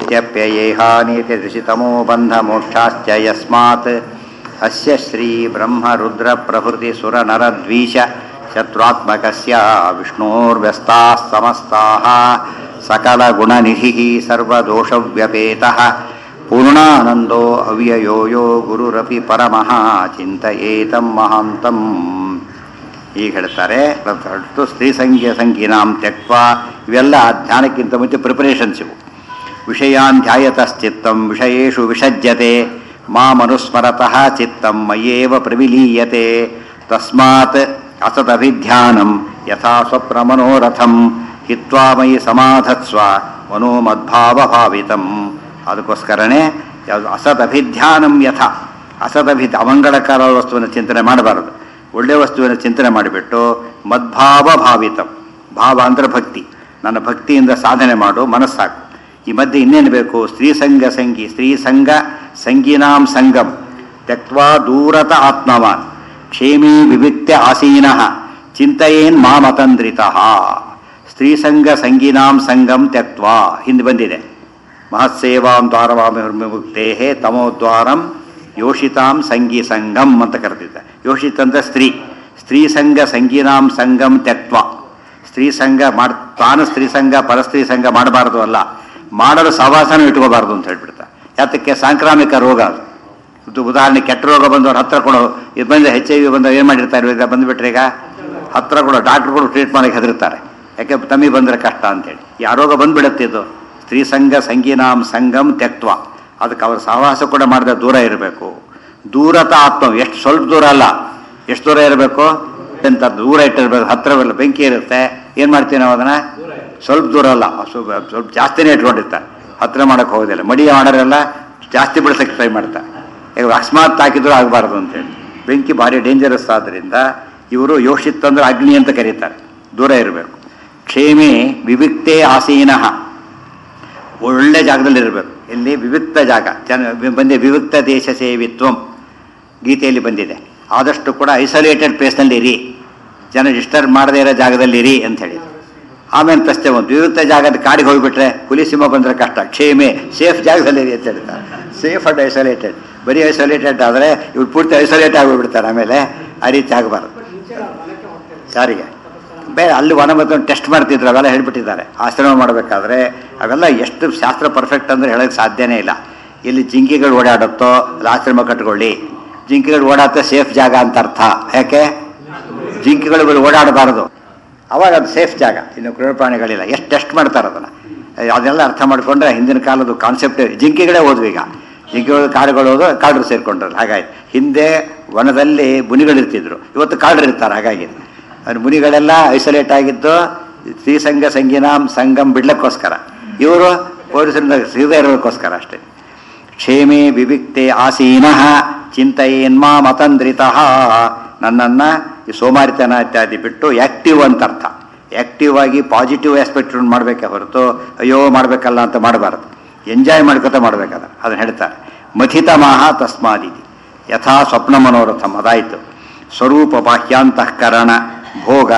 ಇತ್ಯಪ್ಯಯೇಹಾನೀತಿ ಋಷಿತಮೋ ಬಂಧಮೋಕ್ಷಾಶ್ಚ ಯಸ್ಮಾತ್ ಅಸ್ಯ ಶ್ರೀ ಬ್ರಹ್ಮ ರುದ್ರ ಪ್ರಭೃತಿ ಸುರ ನರದ್ವೀಷ ಶತ್ರುತ್ಮಕಸ್ಯ ವಿಷ್ಣೋರ್ವ್ಯಸ್ತಾಃ ಸಮಸ್ತಾಃ सकलगुणनिधिः सर्वदोषव्यपेतः पूर्णानन्दो अव्ययो यो ಗುರುರಪಿ ಪರಮಃ ಚಿಂತಯೇತಂ ಮಹಾಂತಂ ಈಗ ಹೇಳ್ತಾರೆ ಹೊರತು ಸ್ತ್ರೀ ಸಂಖ್ಯೆ ಸಂಖ್ಯೀನಾಂ ತ್ಯಕ್ವ ಇವೆಲ್ಲ ಧ್ಯಾನಕ್ಕಿಂತ ಮುಂಚೆ ಪ್ರಿಪರೇಷನ್ಸ್ ಇವು ವಿಷಯಾನ್ ಧ್ಯಾಯತಶ್ಚಿತ್ತಂ ವಿಷಯೇಷು ವಿಷಜ್ಯತೆ ಮಾಮನುಸ್ಮರತಃ ಚಿತ್ತಂ ಮಯ್ಯೇವ ಪ್ರವಿಲೀಯತೆ ತಸ್ಮಾತ್ ಅಸದಭಿಧ್ಯಾನಂ ಯಥಾ ಸ್ವಪ್ನಮನೋರಥಂ ಹಿತ್ವಾ ಮಯಿ ಸಮಾಧತ್ಸ್ವ ಮನೋಮದ್ಭಾವಭಾವಿತಂ ಅದಕ್ಕೋಸ್ಕರನೇ ಯಾವುದು ಅಸದಭಿಧ್ಯಾನಂ ಯಥ ಅಸದಭಿ ಅಮಂಗಳಕರ ವಸ್ತುವಿನ ಚಿಂತನೆ ಮಾಡಬಾರದು ಒಳ್ಳೆಯ ವಸ್ತುವಿನ ಚಿಂತನೆ ಮಾಡಿಬಿಟ್ಟು ಮದ್ಭಾವ ಭಾವಿತಂ ಭಾವ ಅಂದ್ರೆ ಭಕ್ತಿ ನನ್ನ ಭಕ್ತಿಯಿಂದ ಸಾಧನೆ ಮಾಡು ಮನಸ್ಸಾಕು ಈ ಮಧ್ಯೆ ಇನ್ನೇನು ಬೇಕು ಸ್ತ್ರೀ ಸಂಘ ಸಂಗಿ ಸ್ತ್ರೀ ಸಂಘ ಸಂಗೀನಾಂ ಸಂಗಂ ತ್ಯಕ್ವಾ ದೂರತ ಆತ್ಮವಾನ್ ಕ್ಷೇಮೀ ವಿವಿಕ್ತ ಆಸೀನಃ ಚಿಂತೆಯೇನ್ ಮಾಮತಂದ್ರಿತಃ ಸ್ತ್ರೀ ಸಂಘ ಸಂಗೀನಾಂ ಸಂಗಂ ತ್ಯಕ್ವಾ ಹಿಂದೆ ಬಂದಿದೆ ಮಹತ್ಸೇವಾಂ ದ್ವಾರವಾಮುಕ್ತೇ ತಮೋದ್ವಾರಂ ಯೋಷಿತಾಂ ಸಂಗಿ ಸಂಗಂ ಅಂತ ಕರೆದಿದ್ದ ಯೋಷಿತ್ ಅಂದ್ರೆ ಸ್ತ್ರೀ ಸ್ತ್ರೀ ಸಂಘ ಸಂಗೀನಾಂ ಸಂಗಂ ತ್ಯಕ್ವ ಸ್ತ್ರೀ ಸಂಘ ಮಾಡ್ ತಾನು ಸ್ತ್ರೀ ಸಂಘ ಪರಸ್ತ್ರೀ ಸಂಘ ಮಾಡಬಾರದು ಅಲ್ಲ ಮಾಡಲು ಸಹವಾಸನ ಇಟ್ಕೋಬಾರ್ದು ಅಂತ ಹೇಳ್ಬಿಡ್ತಾ ಯಾತಕ್ಕೆ ಸಾಂಕ್ರಾಮಿಕ ರೋಗ ಅದು ಇದು ಉದಾಹರಣೆ ಕೆಟ್ಟ ರೋಗ ಬಂದವ್ರ ಹತ್ರ ಕೊಡೋ ಇದು ಬಂದು ಹೆಚ್ ಐ ವಿ ಬಂದವ್ರು ಏನು ಮಾಡಿರ್ತಾರೆ ಈಗ ಬಂದುಬಿಟ್ರೆ ಈಗ ಹತ್ರ ಕೂಡ ಡಾಕ್ಟ್ರುಗಳು ಟ್ರೀಟ್ ಮಾಡೋಕ್ಕೆ ಹೆದರ್ತಾರೆ ಯಾಕೆ ತಮ್ಮಿ ಬಂದರೆ ಕಷ್ಟ ಅಂತೇಳಿ ಈ ಆರೋಗ ಬಂದ್ಬಿಡುತ್ತೆ ಇದು ಸ್ತ್ರೀ ಸಂಘ ಸಂಗೀನಾಂ ಸಂಗಂ ತ್ಯಕ್ತ್ವ ಅದಕ್ಕೆ ಅವ್ರ ಸಹವಾಸ ಕೂಡ ಮಾಡಿದ ದೂರ ಇರಬೇಕು ದೂರತ ಆತ್ಮ ಎಷ್ಟು ಸ್ವಲ್ಪ ದೂರ ಅಲ್ಲ ಎಷ್ಟು ದೂರ ಇರಬೇಕು ಅಂತ ದೂರ ಇಟ್ಟಿರ್ಬೇಕು ಹತ್ರವೆಲ್ಲ ಬೆಂಕಿ ಇರುತ್ತೆ ಏನು ಮಾಡ್ತೀವಿ ನಾವು ಅದನ್ನು ಸ್ವಲ್ಪ ದೂರ ಅಲ್ಲ ಸ್ವಲ್ಪ ಸ್ವಲ್ಪ ಜಾಸ್ತಿನೇ ಇಟ್ಕೊಂಡಿರ್ತಾರೆ ಹತ್ರ ಮಾಡೋಕ್ಕೆ ಹೋಗೋದಿಲ್ಲ ಮಡಿ ಮಾಡೋರೆಲ್ಲ ಜಾಸ್ತಿ ಬಿಡಿಸೋಕ್ಕೆ ಟ್ರೈ ಮಾಡ್ತಾರೆ ಈಗ ಅಕಸ್ಮಾತ್ ಹಾಕಿದ್ರು ಆಗಬಾರ್ದು ಅಂತೇಳಿ ಬೆಂಕಿ ಭಾರಿ ಡೇಂಜರಸ್ ಆದ್ದರಿಂದ ಇವರು ಯೋಷಿತ್ ಅಂದ್ರೆ ಅಗ್ನಿ ಅಂತ ಕರೀತಾರೆ ದೂರ ಇರಬೇಕು ಕ್ಷೇಮೆ ವಿವಿಕ್ತೇ ಆಸೀನಃ ಒಳ್ಳೆ ಜಾಗದಲ್ಲಿ ಇರಬೇಕು ಇಲ್ಲಿ ವಿವಿಕ್ತ ಜಾಗ ಜನ ಬಂದೆ ವಿವಿಕ್ತ ದೇಶ ಸೇವಿತ್ವಂ ಗೀತೆಯಲ್ಲಿ ಬಂದಿದೆ ಆದಷ್ಟು ಕೂಡ ಐಸೋಲೇಟೆಡ್ ಪ್ಲೇಸ್ನಲ್ಲಿ ಇರಿ ಜನ ಡಿಸ್ಟರ್ಬ್ ಮಾಡದೇ ಇರೋ ಜಾಗದಲ್ಲಿ ಇರಿ ಅಂತ ಹೇಳಿ ಆಮೇಲೆ ಪ್ರಶ್ನೆ ಒಂದು ವಿವಿಕ್ತ ಜಾಗದ ಕಾಡಿಗೆ ಹೋಗಿಬಿಟ್ರೆ ಹುಲಿ ಸಿಂಹ ಬಂದರೆ ಕಷ್ಟ ಕ್ಷೇಮೆ ಸೇಫ್ ಜಾಗದಲ್ಲಿ ಇರಿ ಅಂತ ಹೇಳ್ತಾರೆ ಸೇಫ್ ಅಂಡ್ ಐಸೋಲೇಟೆಡ್ ಬರೀ ಐಸೋಲೇಟೆಡ್ ಆದರೆ ಇವ್ರು ಪೂರ್ತಿ ಐಸೋಲೇಟ್ ಆಗಿಬಿಡ್ತಾರೆ ಆಮೇಲೆ ಆ ರೀತಿ ಆಗಬಾರ್ದು ಸಾರಿಗೆ ಬೇರೆ ಅಲ್ಲಿ ವನ ಮತ್ತು ಟೆಸ್ಟ್ ಮಾಡ್ತಿದ್ರು ಅವೆಲ್ಲ ಹೇಳ್ಬಿಟ್ಟಿದ್ದಾರೆ ಆಶ್ರಮ ಮಾಡಬೇಕಾದ್ರೆ ಅವೆಲ್ಲ ಎಷ್ಟು ಶಾಸ್ತ್ರ ಪರ್ಫೆಕ್ಟ್ ಅಂದರೆ ಹೇಳೋಕ್ಕೆ ಸಾಧ್ಯನೇ ಇಲ್ಲ ಇಲ್ಲಿ ಜಿಂಕಿಗಳು ಓಡಾಡುತ್ತೋ ಅಲ್ಲಿ ಆಶ್ರಮ ಕಟ್ಕೊಳ್ಳಿ ಜಿಂಕಿಗಳು ಓಡಾಡುತ್ತೆ ಸೇಫ್ ಜಾಗ ಅಂತ ಅರ್ಥ ಯಾಕೆ ಜಿಂಕಿಗಳು ಓಡಾಡಬಾರದು ಅವಾಗ ಅದು ಸೇಫ್ ಜಾಗ ಇನ್ನು ಕ್ರೂರ ಪ್ರಾಣಿಗಳಿಲ್ಲ ಎಷ್ಟು ಟೆಸ್ಟ್ ಮಾಡ್ತಾರೆ ಅದನ್ನು ಅದೆಲ್ಲ ಅರ್ಥ ಮಾಡಿಕೊಂಡ್ರೆ ಹಿಂದಿನ ಕಾಲದ ಕಾನ್ಸೆಪ್ಟ್ ಜಿಂಕಿಗಳೇ ಹೋದ್ವು ಈಗ ಜಿಂಕಿಗಳು ಕಾಡುಗಳು ಹೋದು ಕಾಡ್ರು ಸೇರ್ಕೊಂಡ್ರಲ್ಲ ಹಾಗಾಗಿ ಹಿಂದೆ ವನದಲ್ಲಿ ಮುನಿಗಳಿರ್ತಿದ್ರು ಇವತ್ತು ಕಾಡ್ರು ಇರ್ತಾರೆ ಹಾಗಾಗಿ ಅವ್ರ ಮುನಿಗಳೆಲ್ಲ ಐಸೋಲೇಟ್ ಆಗಿದ್ದು ಶ್ರೀಸಂಗ ಸಂಗೀನಾಂ ಸಂಗಮ್ ಬಿಡ್ಲಕ್ಕೋಸ್ಕರ ಇವರು ಪೊಲೀಸರಿಂದ ಸೀದಾ ಇರೋದಕ್ಕೋಸ್ಕರ ಅಷ್ಟೇ ಕ್ಷೇಮೆ ವಿವಿಕ್ತೆ ಆಸೀನಃ ಚಿಂತೆಯೇನ್ಮಾ ಮತಂದ್ರಿತಃ ನನ್ನನ್ನು ಈ ಸೋಮಾರಿತನ ಇತ್ಯಾದಿ ಬಿಟ್ಟು ಆ್ಯಕ್ಟಿವ್ ಅಂತ ಅರ್ಥ ಆ್ಯಕ್ಟಿವ್ ಆಗಿ ಪಾಸಿಟಿವ್ ಆಸ್ಪೆಕ್ಟ್ ಮಾಡಬೇಕೆ ಹೊರತು ಅಯ್ಯೋ ಮಾಡಬೇಕಲ್ಲ ಅಂತ ಮಾಡಬಾರ್ದು ಎಂಜಾಯ್ ಮಾಡ್ಕೊತ ಮಾಡ್ಬೇಕಾದ ಅದನ್ನು ಹೇಳ್ತಾರೆ ಮಥಿತ ಮಾಹ ತಸ್ಮಾದಿತಿ ಯಥಾ ಸ್ವಪ್ನ ಮನೋರಥಂ ಅದಾಯಿತು ಸ್ವರೂಪ ಬಾಹ್ಯಾಂತಃಕರಣ ಭೋಗ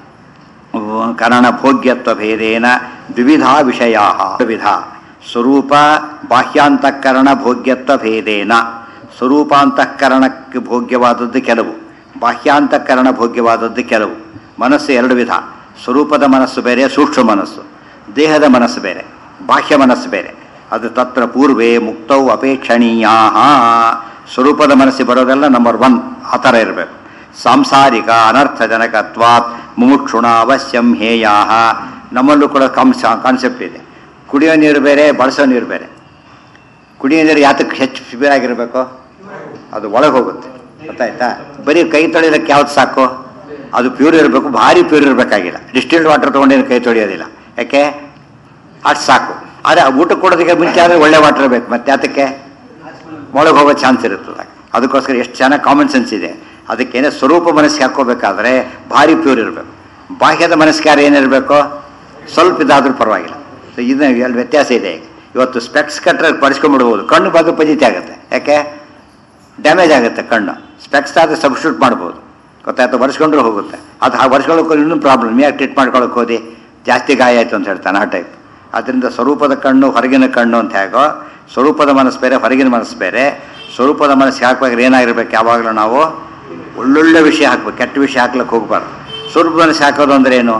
ಕರಣ ಭೋಗ್ಯತ್ವ ಭೇದೇನ ದ್ವಿವಿಧ ವಿಷಯ ವಿಧ ಸ್ವರೂಪ ಬಾಹ್ಯಾಂತಃಕರಣ ಭೋಗ್ಯತ್ವ ಭೇದೇನ ಸ್ವರೂಪಾಂತಃಕರಣಕ್ಕೆ ಭೋಗ್ಯವಾದದ್ದು ಕೆಲವು ಬಾಹ್ಯಾಂತಃಕರಣ ಭೋಗ್ಯವಾದದ್ದು ಕೆಲವು ಮನಸ್ಸು ಎರಡು ವಿಧ ಸ್ವರೂಪದ ಮನಸ್ಸು ಬೇರೆ ಸೂಕ್ಷ್ಮ ಮನಸ್ಸು ದೇಹದ ಮನಸ್ಸು ಬೇರೆ ಬಾಹ್ಯ ಮನಸ್ಸು ಬೇರೆ ಅದು ತತ್ರ ಪೂರ್ವೇ ಮುಕ್ತವು ಅಪೇಕ್ಷಣೀಯ ಸ್ವರೂಪದ ಮನಸ್ಸು ಬರೋದೆಲ್ಲ ನಂಬರ್ ಒನ್ ಆ ಥರ ಇರಬೇಕು ಸಾಂಸಾರಿಕ ಅನರ್ಥಜನಕತ್ವಾತ್ ಮುಮುಕ್ಷುಣ ಅವಶ್ಯಂ ಹೇಯಾ ನಮ್ಮಲ್ಲೂ ಕೂಡ ಕಾನ್ಸ ಕಾನ್ಸೆಪ್ಟ್ ಇದೆ ಕುಡಿಯೋ ನೀರು ಬೇರೆ ಬಳಸೋ ನೀರು ಬೇರೆ ಕುಡಿಯೋ ನೀರು ಯಾತಕ್ಕೆ ಹೆಚ್ಚು ಶಿಬಿರ ಆಗಿರಬೇಕು ಅದು ಒಳಗೆ ಹೋಗುತ್ತೆ ಗೊತ್ತಾಯ್ತಾ ಬರೀ ಕೈ ತೊಳಿಯೋದಕ್ಕೆ ಯಾವ್ದು ಸಾಕು ಅದು ಪ್ಯೂರ್ ಇರಬೇಕು ಭಾರಿ ಪ್ಯೂರ್ ಇರಬೇಕಾಗಿಲ್ಲ ಡಿಸ್ಟಿಲ್ಡ್ ವಾಟರ್ ತೊಗೊಂಡೇನು ಕೈ ತೊಳೆಯೋದಿಲ್ಲ ಯಾಕೆ ಅಷ್ಟು ಸಾಕು ಆದರೆ ಊಟ ಕೊಡೋದಕ್ಕೆ ಮುಂಚೆ ಆದರೆ ಒಳ್ಳೆ ವಾಟರ್ ಬೇಕು ಮತ್ತೆ ಯಾತಕ್ಕೆ ಒಳಗೆ ಹೋಗೋ ಚಾನ್ಸ್ ಇರುತ್ತದೆ ಅದಕ್ಕೋಸ್ಕರ ಎಷ್ಟು ಚೆನ್ನಾಗಿ ಕಾಮನ್ ಸೆನ್ಸ್ ಇದೆ ಅದಕ್ಕೇನೆ ಸ್ವರೂಪ ಮನಸ್ಸಿಗೆ ಹಾಕೋಬೇಕಾದ್ರೆ ಭಾರಿ ಪ್ಯೂರ್ ಇರಬೇಕು ಬಾಹ್ಯದ ಮನಸ್ಕಾರ ಏನಿರಬೇಕು ಸ್ವಲ್ಪ ಇದಾದ್ರೂ ಪರವಾಗಿಲ್ಲ ಸೊ ಇದನ್ನ ಅಲ್ಲಿ ವ್ಯತ್ಯಾಸ ಇದೆ ಈಗ ಇವತ್ತು ಸ್ಪೆಕ್ಸ್ ಕಟ್ಟರೆ ಪಡಿಸ್ಕೊಂಡ್ಬಿಡ್ಬೋದು ಕಣ್ಣು ಬಾದು ಪಜಿತಿ ಆಗುತ್ತೆ ಯಾಕೆ ಡ್ಯಾಮೇಜ್ ಆಗುತ್ತೆ ಕಣ್ಣು ಸ್ಪೆಕ್ಸ್ ಆದರೆ ಸಬ್ಸ್ಟಿಟ್ಯೂಟ್ ಮಾಡ್ಬೋದು ಗೊತ್ತಾಯ್ತು ಬರ್ಸ್ಕೊಂಡ್ರೂ ಹೋಗುತ್ತೆ ಅದು ಹಾಗೆ ಬರ್ಸ್ಕೊಳ್ಳೋಕೆ ಇನ್ನೂ ಪ್ರಾಬ್ಲಮ್ ಯಾಕೆ ಟ್ರೀಟ್ ಮಾಡ್ಕೊಳಕ್ಕೆ ಹೋದಿ ಜಾಸ್ತಿ ಗಾಯ ಆಯಿತು ಅಂತ ಹೇಳ್ತಾನೆ ಆ ಟೈಪ್ ಅದರಿಂದ ಸ್ವರೂಪದ ಕಣ್ಣು ಹೊರಗಿನ ಕಣ್ಣು ಅಂತ ಹೇಗೋ ಸ್ವರೂಪದ ಮನಸ್ಸು ಬೇರೆ ಹೊರಗಿನ ಮನಸ್ಸು ಬೇರೆ ಸ್ವರೂಪದ ಮನಸ್ಸಿಗೆ ಹಾಕಬೇಕಾದ್ರೆ ಏನಾಗಿರ್ಬೇಕು ಯಾವಾಗಲೂ ನಾವು ಒಳ್ಳೊಳ್ಳೆ ವಿಷಯ ಹಾಕ್ಬೇಕು ಕೆಟ್ಟ ವಿಷಯ ಹಾಕ್ಲಿಕ್ಕೆ ಹೋಗ್ಬಾರ್ದು ಸ್ವರೂಪ ಮನಸ್ಸು ಹಾಕೋದು ಅಂದ್ರೆ ಏನು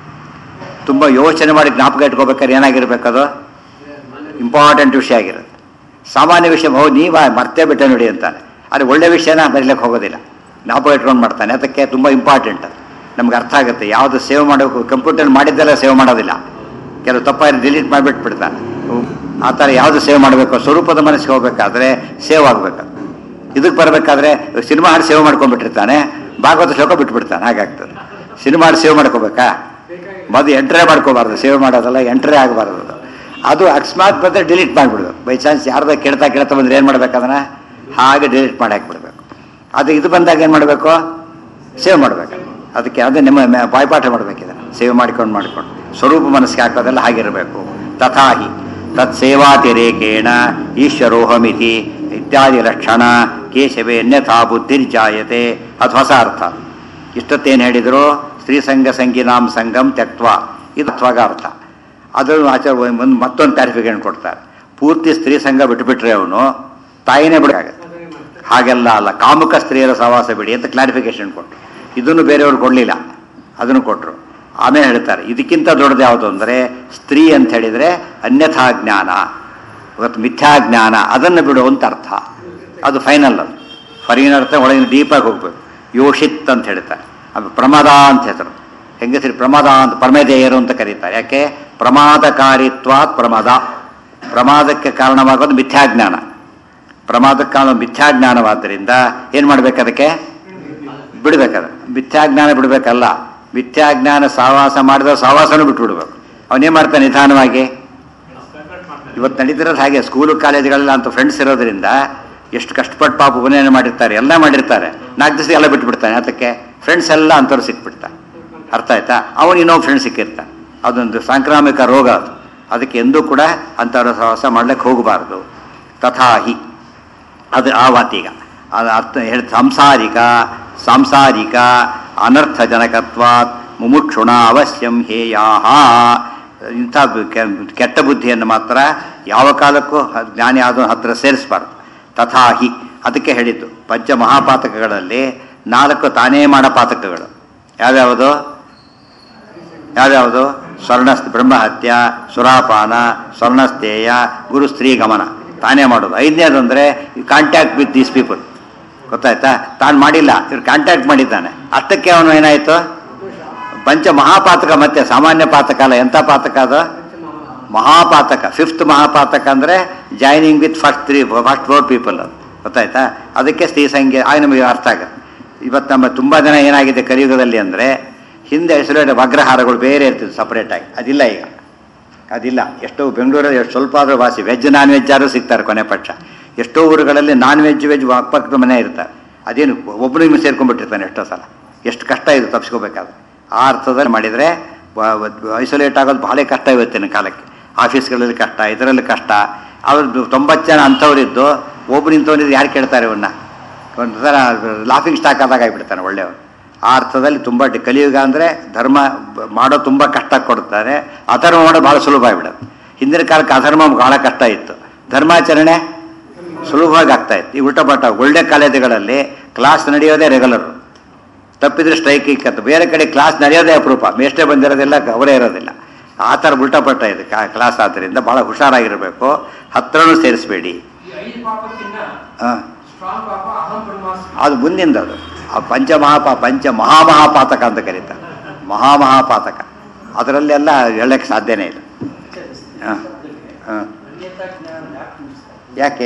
ತುಂಬ ಯೋಚನೆ ಮಾಡಿ ಜ್ಞಾಪಕ ಇಟ್ಕೋಬೇಕಾದ್ರೆ ಏನಾಗಿರ್ಬೇಕದು ಇಂಪಾರ್ಟೆಂಟ್ ವಿಷಯ ಆಗಿರುತ್ತೆ ಸಾಮಾನ್ಯ ವಿಷಯ ಹೌದು ನೀವ ಮರ್ತೇ ಬಿಟ್ಟೆ ನೋಡಿ ಅಂತಾನೆ ಆದರೆ ಒಳ್ಳೆ ವಿಷಯನ ಬರೀಲಿಕ್ಕೆ ಹೋಗೋದಿಲ್ಲ ಜ್ಞಾಪಕ ಇಟ್ಕೊಂಡು ಮಾಡ್ತಾನೆ ಅದಕ್ಕೆ ತುಂಬ ಇಂಪಾರ್ಟೆಂಟ್ ನಮ್ಗೆ ಅರ್ಥ ಆಗುತ್ತೆ ಯಾವುದು ಸೇವ್ ಮಾಡಬೇಕು ಕಂಪ್ಯೂಟರ್ ಮಾಡಿದ್ದೆಲ್ಲ ಸೇವ್ ಮಾಡೋದಿಲ್ಲ ಕೆಲವು ತಪ್ಪಾಗಿ ಡಿಲೀಟ್ ಮಾಡಿಬಿಟ್ಟು ಬಿಡ್ತಾನೆ ಆ ಥರ ಯಾವುದು ಸೇವ್ ಮಾಡಬೇಕು ಸ್ವರೂಪದ ಮನಸ್ಸಿಗೆ ಹೋಗ್ಬೇಕಾದ್ರೆ ಸೇವ್ ಆಗಬೇಕು ಇದಕ್ಕೆ ಬರಬೇಕಾದ್ರೆ ಸಿನಿಮಾ ಹಾಡು ಸೇವ್ ಮಾಡ್ಕೊಂಡ್ಬಿಟ್ಟಿರ್ತಾನೆ ಭಾಗವತ ಶ್ಲೋಕ ಬಿಟ್ಬಿಡ್ತಾನೆ ಹಾಗಾಗ್ತದೆ ಸಿನಿಮಾ ಹಾಡು ಸೇವ್ ಮಾಡ್ಕೋಬೇಕಾ ಮೊದಲು ಎಂಟ್ರೇ ಮಾಡ್ಕೋಬಾರ್ದು ಸೇವ್ ಮಾಡೋದಲ್ಲ ಎಂಟ್ರೇ ಆಗಬಾರ್ದು ಅದು. ಅದು ಅಕಸ್ಮಾತ್ ಬಂದರೆ ಡಿಲೀಟ್ ಮಾಡಿಬಿಡ್ಬೇಕು ಬೈ ಚಾನ್ಸ್ ಯಾರ್ದ ಕೇಳ್ತಾ ಕೇಳ್ತಾ ಬಂದ್ರೆ ಏನು ಮಾಡ್ಬೇಕು ಅದನ್ನ ಹಾಗೆ ಡಿಲೀಟ್ ಮಾಡಿ ಹಾಕ್ಬಿಡ್ಬೇಕು ಅದು ಇದು ಬಂದಾಗ ಏನು ಮಾಡಬೇಕು ಸೇವ್ ಮಾಡಬೇಕು ಅದಕ್ಕೆ ಅದು ನಿಮ್ಮ ಮೆ- ಬಾಯ್ಪಾಠ ಮಾಡಬೇಕಿದೆ ಸೇವ್ ಮಾಡ್ಕೊಂಡು ಮಾಡ್ಕೊಂಡು ಸ್ವರೂಪ ಮನಸ್ಸಿಗೆ ಹಾಕೋದೆಲ್ಲ ಹಾಗಿರಬೇಕು ತಥಾಹಿ ತತ್ ಸೇವಾತಿರೇಕೇಣ ಈಶ್ವರೋಹಮಿತಿ ಇತ್ಯಾದಿ ಲಕ್ಷಣ ಕೇಶವೇ ಅನ್ಯಥಾ ಬುದ್ಧಿರ್ಜಾಯತೆ ಅದು ಹೊಸ ಅರ್ಥ ಇಷ್ಟತ್ತೇನು ಹೇಳಿದ್ರು ಸ್ತ್ರೀ ಸಂಘ ಸಂಗೀನಾಂ ಸಂಗಮ್ ತ್ಯಕ್ತ್ವ ಇದು ತ್ವಗ ಅರ್ಥ ಅದನ್ನು ಆಚಾರ ಒಂದು ಮತ್ತೊಂದು ಕ್ಲಾರಿಫಿಕೇಶನ್ ಕೊಡ್ತಾರೆ ಪೂರ್ತಿ ಸ್ತ್ರೀ ಸಂಘ ಬಿಟ್ಟುಬಿಟ್ರೆ ಅವನು ತಾಯಿನೇ ಬಿಡಾಗತ್ತೆ ಹಾಗೆಲ್ಲ ಅಲ್ಲ ಕಾಮುಕ ಸ್ತ್ರೀಯರ ಸಹವಾಸ ಬಿಡಿ ಅಂತ ಕ್ಲಾರಿಫಿಕೇಶನ್ ಕೊಟ್ಟರು ಇದನ್ನು ಬೇರೆಯವ್ರು ಕೊಡಲಿಲ್ಲ ಅದನ್ನು ಕೊಟ್ಟರು ಆಮೇಲೆ ಹೇಳ್ತಾರೆ ಇದಕ್ಕಿಂತ ದೊಡ್ಡದು ಯಾವುದು ಅಂದರೆ ಸ್ತ್ರೀ ಅಂತ ಹೇಳಿದರೆ ಅನ್ಯಥಾ ಜ್ಞಾನ ಇವತ್ತು ಮಿಥ್ಯಾ ಜ್ಞಾನ ಅದನ್ನು ಬಿಡು ಅಂತ ಅರ್ಥ ಅದು ಫೈನಲ್ ಅದು ಹೊರಗಿನ ಅರ್ಥ ಒಳಗಿನ ಡೀಪಾಗಿ ಹೋಗ್ಬೇಕು ಯೋಷಿತ್ ಅಂತ ಹೇಳ್ತಾರೆ ಅದು ಪ್ರಮಾದ ಅಂತ ಹೆಸರು ಹೆಂಗಸರಿ ಪ್ರಮಾದ ಅಂತ ಪ್ರಮೇದೇಯರು ಅಂತ ಕರೀತಾರೆ ಯಾಕೆ ಪ್ರಮಾದಕಾರಿತ್ವಾತ್ ಪ್ರಮಾದ ಪ್ರಮಾದಕ್ಕೆ ಕಾರಣವಾಗೋದು ಮಿಥ್ಯಾಜ್ಞಾನ ಪ್ರಮಾದಕ್ಕೆ ಕಾರಣ ಮಿಥ್ಯಾಜ್ಞಾನವಾದ್ದರಿಂದ ಏನು ಮಾಡ್ಬೇಕು ಅದಕ್ಕೆ ಬಿಡ್ಬೇಕದ ಮಿಥ್ಯಾಜ್ಞಾನ ಬಿಡಬೇಕಲ್ಲ ಮಿಥ್ಯಾಜ್ಞಾನ ಸಹವಾಸ ಮಾಡಿದ ಸಹವಾಸನೂ ಬಿಟ್ಬಿಡ್ಬೇಕು ಅವನೇನು ಮಾಡ್ತಾನೆ ನಿಧಾನವಾಗಿ ಇವತ್ತು ನಡೀತಿರೋದು ಹಾಗೆ ಸ್ಕೂಲು ಕಾಲೇಜುಗಳೆಲ್ಲ ಅಂತ ಫ್ರೆಂಡ್ಸ್ ಇರೋದ್ರಿಂದ ಎಷ್ಟು ಕಷ್ಟಪಟ್ಟು ಪಾಪ ಉಪನಯನ ಮಾಡಿರ್ತಾರೆ ಎಲ್ಲ ಮಾಡಿರ್ತಾರೆ ನಾಲ್ಕು ದಿವಸ ಎಲ್ಲ ಬಿಟ್ಬಿಡ್ತಾನೆ ಅದಕ್ಕೆ ಫ್ರೆಂಡ್ಸ್ ಎಲ್ಲ ಅಂಥವ್ರು ಸಿಕ್ಬಿಡ್ತಾನೆ ಅರ್ಥ ಆಯ್ತಾ ಅವನು ಇನ್ನೊಬ್ಬ ಫ್ರೆಂಡ್ ಸಿಕ್ಕಿರ್ತಾನೆ ಅದೊಂದು ಸಾಂಕ್ರಾಮಿಕ ರೋಗ ಅದು ಅದಕ್ಕೆ ಎಂದೂ ಕೂಡ ಅಂಥವ್ರ ಸಹವಾಸ ಮಾಡ್ಲಿಕ್ಕೆ ಹೋಗಬಾರ್ದು ತಥಾಹಿ ಅದು ಆ ವಾತೀಗ ಅದು ಅರ್ಥ ಹೇಳಿ ಸಾಂಸಾರಿಕ ಸಾಂಸಾರಿಕ ಅನರ್ಥಜನಕತ್ವಾತ್ ಮುಮುಕ್ಷುಣ ಅವಶ್ಯಂ ಹೇಯಾಹ ಇಂಥ ಕೆ- ಕೆಟ್ಟ ಬುದ್ಧಿಯನ್ನು ಮಾತ್ರ ಯಾವ ಕಾಲಕ್ಕೂ ಹ- ಜ್ಞಾನಿ ಆದ ಹತ್ರ ಸೇರಿಸಬಾರ್ದು ತಥಾಹಿ ಅದಕ್ಕೆ ಹೇಳಿದ್ದು ಪಂಚ ಮಹಾಪಾತಕಗಳಲ್ಲಿ ನಾಲ್ಕು ತಾನೇ ಮಾಡೋ ಪಾತಕಗಳು ಯಾವ್ಯಾವುದು ಯಾವ್ಯಾವುದು ಸ್ವರ್ಣ ಬ್ರಹ್ಮಹತ್ಯ ಸುರಾಪಾನ ಸ್ವರ್ಣಸ್ಥೇಯ ಗುರು ಸ್ತ್ರೀ ಗಮನ ತಾನೇ ಮಾಡೋದು ಐದನೇದು ಅಂದರೆ ಕಾಂಟ್ಯಾಕ್ಟ್ ವಿತ್ ದೀಸ್ ಪೀಪಲ್ ಗೊತ್ತಾಯ್ತಾ ತಾನು ಮಾಡಿಲ್ಲ ಇವ್ರು ಕಾಂಟ್ಯಾಕ್ಟ್ ಮಾಡಿದ್ದಾನೆ ಅಷ್ಟಕ್ಕೆ ಅವನು ಏನಾಯಿತು ಪಂಚ ಮಹಾಪಾತಕ ಮತ್ತೆ ಸಾಮಾನ್ಯ ಪಾತಕ ಅಲ್ಲ ಎಂಥ ಪಾತಕ ಅದು ಮಹಾಪಾತಕ ಫಿಫ್ತ್ ಮಹಾಪಾತಕ ಅಂದರೆ joining with first three first four people ಅದು ಗೊತ್ತಾಯ್ತಾ ಅದಕ್ಕೆ ಸ್ತ್ರೀ ಸಂಖ್ಯೆ ಆಗ ನಮಗೆ ಅರ್ಥ ಆಗುತ್ತೆ ಇವತ್ತು ನಮ್ಮ ತುಂಬ ಜನ ಏನಾಗಿದೆ ಕಲಿಯುಗದಲ್ಲಿ ಅಂದರೆ ಹಿಂದೆ ಹೆಸರು ಅಗ್ರಹಾರಗಳು ಬೇರೆ ಇರ್ತಿದ್ವು ಸಪ್ರೇಟಾಗಿ ಅದಿಲ್ಲ ಈಗ ಅದಿಲ್ಲ ಎಷ್ಟೋ ಬೆಂಗಳೂರಲ್ಲಿ ಎಷ್ಟು ಸ್ವಲ್ಪ ಆದರೂ ವಾಸಿ ವೆಜ್ ನಾನ್ ವೆಜ್ ಆದರೂ ಸಿಗ್ತಾರೆ ಕೊನೆ ಪಕ್ಷ ಎಷ್ಟೋ ಊರುಗಳಲ್ಲಿ ನಾನ್ ವೆಜ್ ವೆಜ್ ಪಕ್ಕದ ಮನೆ ಇರ್ತಾರೆ ಅದೇನು ಒಬ್ಬನಿಗೆ ಸೇರ್ಕೊಂಡ್ಬಿಟ್ಟಿರ್ತಾನೆ ಎಷ್ಟೋ ಸಲ ಎಷ್ಟು ಕಷ್ಟ ಇದು ತಪ್ಪಿಸ್ಕೋಬೇಕಾದ್ರೆ ಆ ಅರ್ಥದಲ್ಲಿ ಮಾಡಿದರೆ ಐಸೋಲೇಟ್ ಆಗೋದು ಭಾಳ ಕಷ್ಟ ಇವತ್ತಿನ ಕಾಲಕ್ಕೆ ಆಫೀಸ್ಗಳಲ್ಲಿ ಕಷ್ಟ ಇದರಲ್ಲಿ ಕಷ್ಟ ಅವ್ರದ್ದು ತೊಂಬತ್ತು ಜನ ಅಂಥವ್ರಿದ್ದು ಒಬ್ಬರು ನಿಂತವನಿದ್ದು ಯಾರು ಕೇಳ್ತಾರೆ ಇವನ್ನ ಒಂದು ಥರ ಲಾಫಿಂಗ್ ಸ್ಟಾಕ್ ಆದಾಗ ಆಗಿಬಿಡ್ತಾನೆ ಒಳ್ಳೆಯವರು ಆ ಅರ್ಥದಲ್ಲಿ ತುಂಬ ಡಿ- ಕಲಿಯುಗ ಅಂದರೆ ಧರ್ಮ ಬ- ಮಾಡೋ ತುಂಬ ಕಷ್ಟ ಕೊಡ್ತಾರೆ ಅಧರ್ಮ ಮಾಡೋದು ಭಾಳ ಸುಲಭ ಆಗಿಬಿಡೋದು ಹಿಂದಿನ ಕಾಲಕ್ಕೆ ಅಧರ್ಮ ಭಾಳ ಕಷ್ಟ ಇತ್ತು ಧರ್ಮಾಚರಣೆ ಸುಲಭವಾಗಿ ಆಗ್ತಾ ಇತ್ತು ಈ ಉಲ್ಟಾ ಪಲ್ಟಾ ಒಳ್ಳೆ ಕಾಲೇಜುಗಳಲ್ಲಿ ಕ್ಲಾಸ್ ನಡೆಯೋದೇ ರೆಗ್ಯುಲರ್ ತಪ್ಪಿದ್ರೆ ಸ್ಟ್ರೈಕ್ ಇಕ್ಕತ್ತು ಬೇರೆ ಕಡೆ ಕ್ಲಾಸ್ ನಡೆಯೋದೇ ಅಪರೂಪ ಮೇಷ್ಟೇ ಬಂದಿರೋದಿಲ್ಲ ಅವರೇ ಇರೋದಿಲ್ಲ ಆ ಥರ ಉಲ್ಟಾಪಟ್ಟ ಇದೆ ಕ್ಲಾಸ್ ಆದ್ದರಿಂದ ಭಾಳ ಹುಷಾರಾಗಿರಬೇಕು ಹತ್ರನೂ ಸೇರಿಸಬೇಡಿ ಈ ಐದು ಪಾಪಕ್ಕಿಂತ ಹಾಂ ಸ್ಟ್ರಾಂಗ್ ಪಾಪ ಅಹಂ ಬ್ರಹ್ಮಾಸ್ಮಿ ಅದು ಮುಂದಿಂದ ಅದು ಆ ಪಂಚಮಹಾಪಾ ಪಂಚ ಮಹಾಮಹಾಪಾತಕ ಅಂತ ಕರೀತಾರೆ ಮಹಾಮಹಾಪಾತಕ ಅದರಲ್ಲೆಲ್ಲ ಹೇಳಕ್ಕೆ ಸಾಧ್ಯನೇ ಇಲ್ಲ ಹಾಂ ಹಾಂ ಯಾಕೆ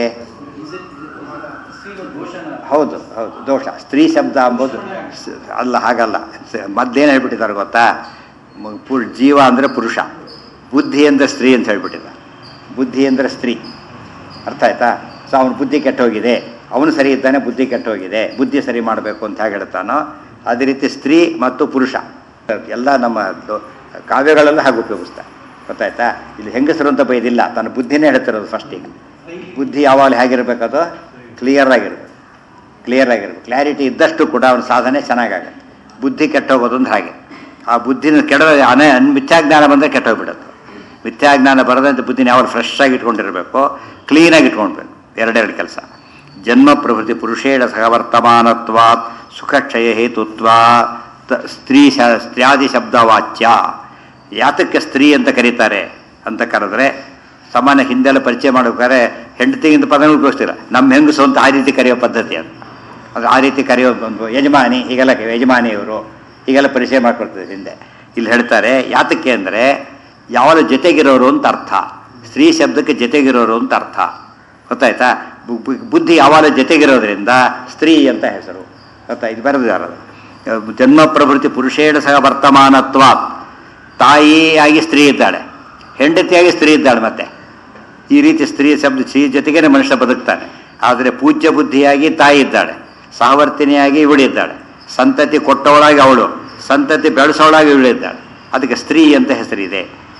ಹೌದು ಹೌದು ದೋಷ ಸ್ತ್ರೀ ಶಬ್ದ ಅಂಬೋದು ಸ- ಅಲ್ಲ ಹಾಗಲ್ಲ ಸ- ಮೊದ್ಲೇನು ಹೇಳ್ಬಿಟ್ಟಿದ್ದಾರೆ ಗೊತ್ತಾ ಮ- ಪುರ್ ಜೀವ ಅಂದರೆ ಪುರುಷ ಬುದ್ಧಿ ಅಂದರೆ ಸ್ತ್ರೀ ಅಂತ ಹೇಳ್ಬಿಟ್ಟಿದ್ದಾರೆ ಬುದ್ಧಿ ಅಂದರೆ ಸ್ತ್ರೀ ಅರ್ಥ ಆಯ್ತಾ ಸೊ ಅವನ ಬುದ್ಧಿ ಕೆಟ್ಟೋಗಿದೆ ಅವನು ಸರಿ ಇದ್ದಾನೆ ಬುದ್ಧಿ ಕೆಟ್ಟೋಗಿದೆ ಬುದ್ಧಿ ಸರಿ ಮಾಡಬೇಕು ಅಂತ ಹೇಗೆ ಹೇಳ್ತಾನೋ ಅದೇ ರೀತಿ ಸ್ತ್ರೀ ಮತ್ತು ಪುರುಷ ಎಲ್ಲ ನಮ್ಮ ದೊ- ಕಾವ್ಯಗಳೆಲ್ಲ ಹಾಗೆ ಉಪಯೋಗಿಸ್ತಾರೆ ಗೊತ್ತಾಯ್ತಾ ಇಲ್ಲಿ ಹೆಂಗಸರು ಅಂತ ಬೈದಿಲ್ಲ ತನ್ನ ಬುದ್ಧಿನೇ ಹೇಳ್ತಿರೋದು ಫಸ್ಟಿಗೆ ಬುದ್ಧಿ ಯಾವಾಗಲೂ ಹೇಗಿರ್ಬೇಕದು ಕ್ಲಿಯರ್ ಆಗಿರ್ಬೇಕು ಕ್ಲಿಯರ್ ಆಗಿರ್ಬೇಕು ಕ್ಲಾರಿಟಿ ಇದ್ದಷ್ಟು ಕೂಡ ಅವನ ಸಾಧನೆ ಚೆನ್ನಾಗಾಗುತ್ತೆ ಬುದ್ಧಿ ಕೆಟ್ಟೋಗೋದು ಅಂದ್ರೆ ಹಾಗೆ ಆ ಬುದ್ಧಿನ ಕೆಡ ಅನೇ ಮಿಥ್ಯಾಜ್ಞಾನ ಬಂದರೆ ಕೆಟ್ಟೋಗ್ಬಿಡುತ್ತೆ ಮಿಥ್ಯಾಜ್ಞಾನ ಬರದಂತೆ ಬುದ್ಧಿನ ಯಾವಾಗ ಫ್ರೆಶ್ ಆಗಿ ಇಟ್ಕೊಂಡಿರಬೇಕು ಕ್ಲೀನಾಗಿ ಇಟ್ಕೊಳ್ಬೇಕು ಎರಡೆರಡು ಕೆಲಸ ಜನ್ಮ ಪ್ರಭೃತಿ ಪುರುಷೇಣ ಸಹವರ್ತಮಾನತ್ವಾತ್ ಸುಖಕ್ಷಯ ಹೇತುತ್ವ ತ- ಸ್ತ್ರೀ ಶ- ಸ್ತ್ರೀಯಾದಿ ಶಬ್ದವಾಚ್ಯ ಯಾತಕ್ಕೆ ಸ್ತ್ರೀ ಅಂತ ಕರೀತಾರೆ ಅಂತ ಕರೆದ್ರೆ ಸಾಮಾನ್ಯ ಹಿಂದೆಲ್ಲ ಪರಿಚಯ ಮಾಡ್ಬೇಕಾದ್ರೆ ಹೆಂಡತಿಗಿಂತ ಪದನ ಉಪಯೋಗಿಸ್ತೀರ ನಮ್ಮ ಹೆಂಗಸು ಅಂತ ಆ ರೀತಿ ಕರೆಯೋ ಪದ್ಧತಿ ಅದು ಅದು ಆ ರೀತಿ ಕರೆಯೋ ಒಂದು ಯಜಮಾನಿ ಹೀಗೆಲ್ಲ ಯಜಮಾನಿಯವರು ಹೀಗೆಲ್ಲ ಪರಿಚಯ ಮಾಡ್ಕೊಳ್ತಾರೆ ಹಿಂದೆ ಇಲ್ಲಿ ಹೇಳ್ತಾರೆ ಯಾತಕ್ಕೆ ಅಂದರೆ ಯಾವಾಗ ಜೊತೆಗಿರೋರು ಅಂತ ಅರ್ಥ ಸ್ತ್ರೀ ಶಬ್ದಕ್ಕೆ ಜೊತೆಗಿರೋರು ಅಂತ ಅರ್ಥ ಗೊತ್ತಾಯ್ತಾ ಬು- ಬು- ಬುದ್ಧಿ ಯಾವಾಗ ಜೊತೆಗಿರೋದ್ರಿಂದ ಸ್ತ್ರೀ ಅಂತ ಹೆಸರು ಗೊತ್ತಾ ಇದು ಬರೆದಿದ್ದಾರೆ ಜನ್ಮ ಪ್ರಭೃತಿ ಪುರುಷೇಣ ಸಹ ವರ್ತಮಾನತ್ವ ತಾಯಿಯಾಗಿ ಸ್ತ್ರೀ ಇದ್ದಾಳೆ ಹೆಂಡತಿಯಾಗಿ ಸ್ತ್ರೀ ಇದ್ದಾಳೆ ಮತ್ತೆ ಈ ರೀತಿ ಸ್ತ್ರೀ ಶಬ್ದ ಸ್ತ್ರೀ ಜೊತೆಗೇನೆ ಮನುಷ್ಯ ಬದುಕ್ತಾನೆ ಆದರೆ ಪೂಜ್ಯ ಬುದ್ಧಿಯಾಗಿ ತಾಯಿ ಇದ್ದಾಳೆ ಸಹವರ್ತಿನಿಯಾಗಿ ಇವಳಿದ್ದಾಳೆ ಸಂತತಿ ಕೊಟ್ಟವಳಾಗಿ ಅವಳು ಸಂತತಿ ಬೆಳೆಸೋಳಾಗಿ ಇವಳಿದ್ದಾಳೆ ಅದಕ್ಕೆ ಸ್ತ್ರೀ ಅಂತ ಹೆಸರಿದೆ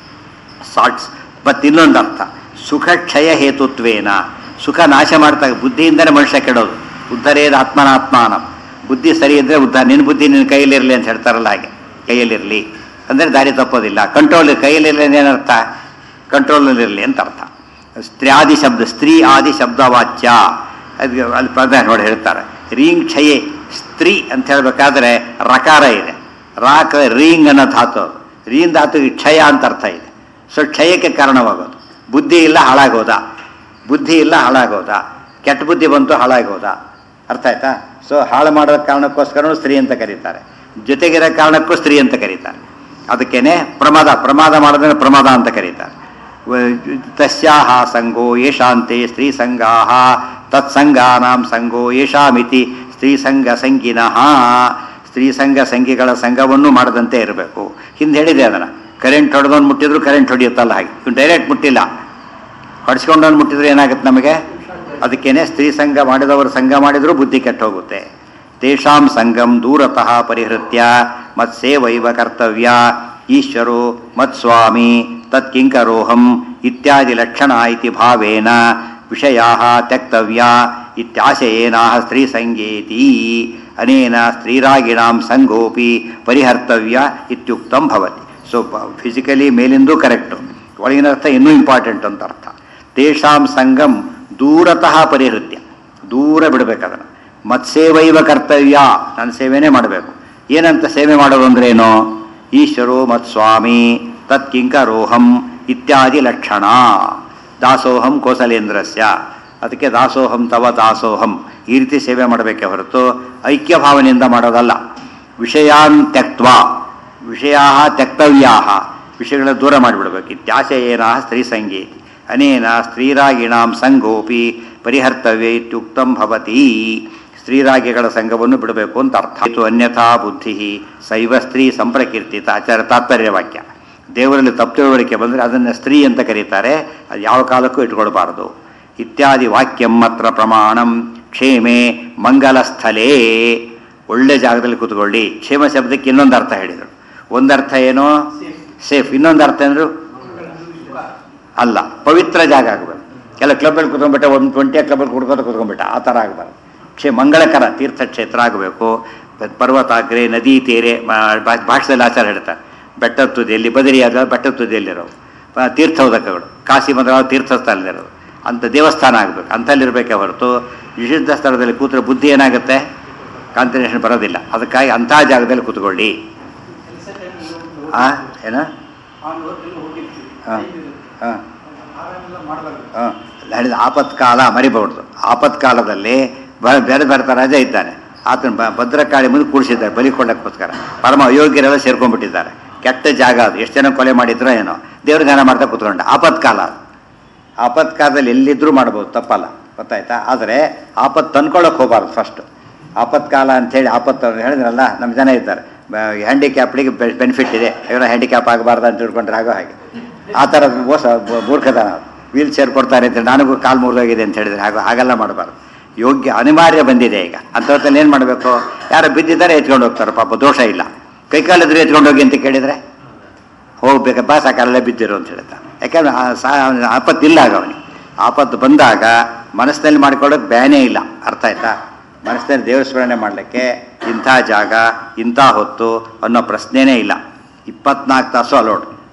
ಸಾಟ್ಸ್ ಮತ್ತು ಇನ್ನೊಂದು ಅರ್ಥ ಸುಖ ಕ್ಷಯ ಹೇತುತ್ವೇನ ಸುಖ ನಾಶ ಮಾಡ್ತಾ ಬುದ್ಧಿಯಿಂದಲೇ ಮನುಷ್ಯ ಕೆಡೋದು ಉದ್ಧರೇದ ಆತ್ಮನಾತ್ಮಾನ ಬುದ್ಧಿ ಸರಿ ಇದ್ದರೆ ಉದ್ಧಾರ ನಿನ್ನ ಬುದ್ಧಿ ನಿನ್ನ ಕೈಯಲ್ಲಿರಲಿ ಅಂತ ಹೇಳ್ತಾರಲ್ಲ ಹಾಗೆ ಕೈಯಲ್ಲಿರಲಿ ಅಂದರೆ ದಾರಿ ತಪ್ಪೋದಿಲ್ಲ ಕಂಟ್ರೋಲ್ ಕೈಯಲ್ಲಿರಲಿ ಏನರ್ಥ ಕಂಟ್ರೋಲ್ನಲ್ಲಿರಲಿ ಅಂತ ಅರ್ಥ ಸ್ತ್ರೀಯಾದಿ ಶಬ್ದ ಸ್ತ್ರೀ ಆದಿ ಶಬ್ದವಾಚ್ಯ ಅದು ಅಲ್ಲಿ ಪದ ನೋಡಿ ಹೇಳ್ತಾರೆ ರೀಂಗ್ ಕ್ಷಯೆ ಸ್ತ್ರೀ ಅಂತ ಹೇಳಬೇಕಾದ್ರೆ ರಕಾರ ಇದೆ ರಾಕ ರೀಂಗ್ ಅನ್ನೋ ಧಾತು ಅದು. ರೀನ್ ಧಾತುಗೆ ಕ್ಷಯ ಅಂತ ಅರ್ಥ ಇದೆ ಸೊ ಕ್ಷಯಕ್ಕೆ ಕಾರಣವಾಗೋದು ಬುದ್ಧಿ ಇಲ್ಲ ಹಾಳಾಗೋದ ಬುದ್ಧಿ ಇಲ್ಲ ಹಾಳಾಗೋದ ಕೆಟ್ಟ ಬುದ್ಧಿ ಬಂತು ಹಾಳಾಗೋದ ಅರ್ಥ ಆಯ್ತಾ ಸೊ ಹಾಳು ಮಾಡೋ ಕಾರಣಕ್ಕೋಸ್ಕರನೂ ಸ್ತ್ರೀ ಅಂತ ಕರೀತಾರೆ ಜೊತೆಗಿರೋ ಕಾರಣಕ್ಕೂ ಸ್ತ್ರೀ ಅಂತ ಕರೀತಾರೆ ಅದಕ್ಕೇನೆ ಪ್ರಮಾದ ಪ್ರಮಾದ ಮಾಡೋದನ್ನ ಪ್ರಮಾದ ಅಂತ ಕರೀತಾರೆ ವ- ತಸ್ಯಾಹ ಸಂಗೋ ಯೇಷಾಂತೆ ಸ್ತ್ರೀ ಸಂಗಾಹ ತತ್ಸಂಗಾನಾಂ ಸಂಗೋ ಯೇಷಾಮಿತಿ ಸ್ತ್ರೀ ಸಂಘ ಸಂಗಿನಃ ಸ್ತ್ರೀ ಸಂಘ ಸಂಘಿಗಳ ಸಂಘವನ್ನು ಮಾಡದಂತೆ ಇರಬೇಕು ಹಿಂದೆ ಹೇಳಿದೆ ಅದನ್ನು ಕರೆಂಟ್ ಹೊಡೆದವನು ಮುಟ್ಟಿದ್ರು ಕರೆಂಟ್ ಹೊಡೆಯುತ್ತಲ್ಲ ಹಾಗೆ ಇವ್ನು ಡೈರೆಕ್ಟ್ ಮುಟ್ಟಿಲ್ಲ ಹೊಡೆಸ್ಕೊಂಡವನು ಮುಟ್ಟಿದ್ರೆ ಏನಾಗುತ್ತೆ ನಮಗೆ ಅದಕ್ಕೇನೆ ಸ್ತ್ರೀ ಸಂಘ ಮಾಡಿದವರು ಸಂಘ ಮಾಡಿದರೂ ಬುದ್ಧಿ ಕೆಟ್ಟ ಹೋಗುತ್ತೆ ತೇಷಾಂ ಸಂಘಂ ದೂರತಃ ಪರಿಹೃತ್ಯ ಮತ್ಸೇವೈವ ಕರ್ತವ್ಯ ಈಶ್ವರೋ ಮತ್ಸ್ವಾಮಿ ತತ್ಕಿಂಕರೋಹಂ ಇತ್ಯಾದಿ ಲಕ್ಷಣ ಇತಿ ಭಾವೇನ ವಿಷಯಾ ತ್ಯಕ್ತವ್ಯ ಇತ್ಯಾಶಯೇನಾಹ ಸ್ತ್ರೀ ಸಂಗೇತಿ ಅನೇನ ಸ್ತ್ರೀರಾಗಿಣಾಂ ಸಂಗೋಪಿ ಪರಿಹರ್ತವ್ಯ ಇತ್ಯುಕ್ತಂ ಭವತಿ ಸೊ ಫಿಸಿಕಲಿ ಮೇಲಿಂದು ಕರೆಕ್ಟು ಒಳಗಿನ ಅರ್ಥ ಇನ್ನೂ ಇಂಪಾರ್ಟೆಂಟ್ ಅಂತ ಅರ್ಥ ತೇಷಾಂ ಸಂಗಂ ದೂರತಃ ಪರಿಹೃತ್ಯ ದೂರ ಬಿಡಬೇಕು ಅದನ್ನು ಮತ್ಸೇವೈವ ಕರ್ತವ್ಯ ನನ್ನ ಸೇವೆನೇ ಮಾಡಬೇಕು ಏನಂತ ಸೇವೆ ಮಾಡೋದು ಅಂದ್ರೇನು ಈಶ್ವರೋ ಮತ್ಸ್ವಾಮಿ ತತ್ಕಿಂಕರೋಹಂ ಇತ್ಯಾದಿ ಲಕ್ಷಣ ದಾಸೋಹಂ ಕೋಸಲೇಂದ್ರಸ್ಯ ಅದಕ್ಕೆ ದಾಸೋಹಂ ತವ ದಾಸೋಹಂ ಈ ರೀತಿ ಸೇವೆ ಮಾಡಬೇಕೇ ಹೊರತು ಐಕ್ಯ ಭಾವನೆಯಿಂದ ಮಾಡೋದಲ್ಲ ವಿಷಯಾನ್ ತ್ಯಕ್ತ್ವ ವಿಷಯಾ ತ್ಯಕ್ತವ್ಯಾ ವಿಷಯಗಳ ದೂರ ಮಾಡಿಬಿಡ್ಬೇಕು ಇತ್ಯಾಶಯೇನ ಸ್ತ್ರೀ ಸಂಗೀತಿ ಅನೇನ ಸ್ತ್ರೀರಾಗಿಣಾಂ ಸಂಗೋಪಿ ಪರಿಹರ್ತವ್ಯ ಇತ್ಯುಕ್ತಂ ಭವತಿ ಸ್ತ್ರೀರಾಗಿಗಳ ಸಂಘವನ್ನು ಬಿಡಬೇಕು ಅಂತ ಅರ್ಥ ಇದು ಅನ್ಯಥಾ ಬುದ್ಧಿ ಶೈವ ಸ್ತ್ರೀ ಸಂಪ್ರಕೀರ್ತಿತ ಆಚಾರ ತಾತ್ಪರ್ಯ ವಾಕ್ಯ ದೇವರಲ್ಲಿ ತಪ್ಪು ತಿಳುವಳಿಕೆ ಬಂದರೆ ಅದನ್ನು ಸ್ತ್ರೀ ಅಂತ ಕರೀತಾರೆ ಅದು ಯಾವ ಕಾಲಕ್ಕೂ ಇಟ್ಕೊಳ್ಬಾರ್ದು ಇತ್ಯಾದಿ ವಾಕ್ಯಂ ಮಾತ್ರ ಪ್ರಮಾಣಂ ಕ್ಷೇಮೆ ಮಂಗಲಸ್ಥಲೇ ಒಳ್ಳೆ ಜಾಗದಲ್ಲಿ ಕೂತ್ಕೊಳ್ಳಿ ಕ್ಷೇಮ ಶಬ್ದಕ್ಕೆ ಇನ್ನೊಂದು ಅರ್ಥ ಹೇಳಿದರು ಒಂದರ್ಥ ಏನು ಸೇಫ್ ಇನ್ನೊಂದು ಅರ್ಥ ಅಂದ್ರು ಅಲ್ಲ ಪವಿತ್ರ ಜಾಗ ಆಗಬೇಕು ಕೆಲ ಕ್ಲಬ್ಬಲ್ಲಿ ಕುತ್ಕೊಂಡ್ಬಿಟ್ಟ ಒಂದು ಟ್ವೆಂಟಿ ಕ್ಲಬ್ಬಲ್ಲಿ ಕುಡ್ಕೋತ ಕುತ್ಕೊಂಡ್ಬಿಟ್ಟ ಆ ಥರ ಆಗಬಾರ್ದು ಕ್ಷೇ ಮಂಗಳಕರ ತೀರ್ಥಕ್ಷೇತ್ರ ಆಗಬೇಕು ಪರ್ವತಾಗ್ರೆ ನದಿ ತೀರೆ ಮಾ- ಭಾ- ಭಾಷೆದಲ್ಲಿ ಆಚಾರ ಹೇಳ್ತಾರೆ ಬೆಟ್ಟದ ತುದಿಯಲ್ಲಿ ಬದರಿ ಆದ ಬೆಟ್ಟದ ತುದಿಯಲ್ಲಿರೋವು ಆ, ತೀರ್ಥೋದಕಗಳು ಕಾಶಿ ಮೊದಲಾದ ತೀರ್ಥಸ್ಥಳದಲ್ಲಿರೋದು ಅಂಥ ದೇವಸ್ಥಾನ ಆಗಬೇಕು ಅಂಥಲ್ಲಿರಬೇಕೇ ಹೊರತು ನಿಷಿದ್ಧ ಸ್ಥಳದಲ್ಲಿ ಕೂತ್ರೆ ಬುದ್ಧಿ ಏನಾಗುತ್ತೆ ಕಾನ್ಸಂಟ್ರೇಷನ್ ಬರೋದಿಲ್ಲ ಅದಕ್ಕಾಗಿ ಅಂಥ ಜಾಗದಲ್ಲಿ ಕೂತ್ಕೊಳ್ಳಿ ಆ ಏನ ಹಾಂ ಹಾಂ ಹಾಂ ಹೇಳಿದ ಆಪತ್ಕಾಲ ಮರಿಬಾರ್ದು ಆಪತ್ಕಾಲದಲ್ಲಿ ಬ- ಬೇರೆ ಬೇರೆ ಥರ ರಾಜ ಇದ್ದಾನೆ ಆತನ ಬ ಭದ್ರಕಾಳಿ ಮುಂದೆ ಕೂಡಿಸಿದ್ದಾರೆ ಬಲಿ ಕೊಡೋಕ್ಕೋಸ್ಕರ ಪರಮ ಅಯೋಗ್ಯರೆಲ್ಲ ಸೇರ್ಕೊಂಡ್ಬಿಟ್ಟಿದ್ದಾರೆ ಕೆಟ್ಟ ಜಾಗ ಅದು ಎಷ್ಟು ಜನ ಕೊಲೆ ಮಾಡಿದ್ರೋ ಏನೋ ದೇವ್ರ ಧ್ಯಾನ ಮಾಡ್ತಾ ಕೂತ್ಕೊಂಡ ಆಪತ್ಕಾಲ ಅದು ಆಪತ್ಕಾಲದಲ್ಲಿ ಎಲ್ಲಿದ್ದರೂ ಮಾಡ್ಬೋದು ತಪ್ಪಲ್ಲ ಗೊತ್ತಾಯ್ತಾ ಆದರೆ ಆಪತ್ತು ತಂದ್ಕೊಳ್ಳೋಕೆ ಹೋಗಬಾರ್ದು ಫಸ್ಟ್ ಆಪತ್ಕಾಲ ಅಂಥೇಳಿ ಆಪತ್ತು ಅವ್ರು ಹೇಳಿದ್ರಲ್ಲ ನಮ್ಮ ಜನ ಇದ್ದಾರೆ ಹ್ಯಾಂಡಿಕ್ಯಾಪ್ಡಿಗೆ ಬೆನಿಫಿಟ್ ಇದೆ ಇವರ ಹ್ಯಾಂಡಿಕ್ಯಾಪ್ ಆಗಬಾರ್ದು ಅಂತ ತಿಳ್ಕೊಂಡ್ರೆ ಆಗೋ ಹಾಗೆ ಆ ಥರ ಮೋಸ ಬ- ಮೂರ್ಖತನ ಅದು ವೀಲ್ ಚೇರ್ ಕೊಡ್ತಾರೆ ಅಂತ ನನಗೂ ಕಾಲು ಮುರಿದೋಗಿದೆ ಅಂತ ಹೇಳಿದ್ರೆ ಹಾಗೆ ಹಾಗೆಲ್ಲ ಮಾಡಬಾರ್ದು ಯೋಗ್ಯ ಅನಿವಾರ್ಯ ಬಂದಿದೆ ಈಗ ಅಂಥವ್ರಲ್ಲಿ ಏನು ಮಾಡಬೇಕು ಯಾರು ಬಿದ್ದಿದ್ದಾರೆ ಎತ್ಕೊಂಡು ಹೋಗ್ತಾರೆ ಪಾಪ ದೋಷ ಇಲ್ಲ ಕೈಕಾಲಿದ್ರೆ ಎತ್ಕೊಂಡು ಹೋಗಿ ಅಂತ ಕೇಳಿದರೆ ಹೋಗ್ಬೇಕಪ್ಪ ಸಾಕಾಲೆಲ್ಲ ಬಿದ್ದಿರು ಅಂತ ಹೇಳ್ತಾನೆ ಯಾಕಂದ್ರೆ ಆ ಸಾ ಆಪತ್ತಿಲ್ಲ ಆಗ ಅವನಿಗೆ ಆಪತ್ತು ಬಂದಾಗ ಮನಸ್ಸಿನಲ್ಲಿ ಮಾಡ್ಕೊಳ್ಳೋಕೆ ಬ್ಯಾನೇ ಇಲ್ಲ ಅರ್ಥ ಆಯ್ತಾ ಮನಸ್ಸಿನಲ್ಲಿ ದೇವ್ರ ಸ್ಮರಣೆ ಮಾಡಲಿಕ್ಕೆ ಇಂಥ ಜಾಗ ಇಂಥ ಹೊತ್ತು ಅನ್ನೋ ಪ್ರಶ್ನೆನೇ ಇಲ್ಲ ಇಪ್ಪತ್ನಾಲ್ಕು ತಾಸು ಅಲೋಡ್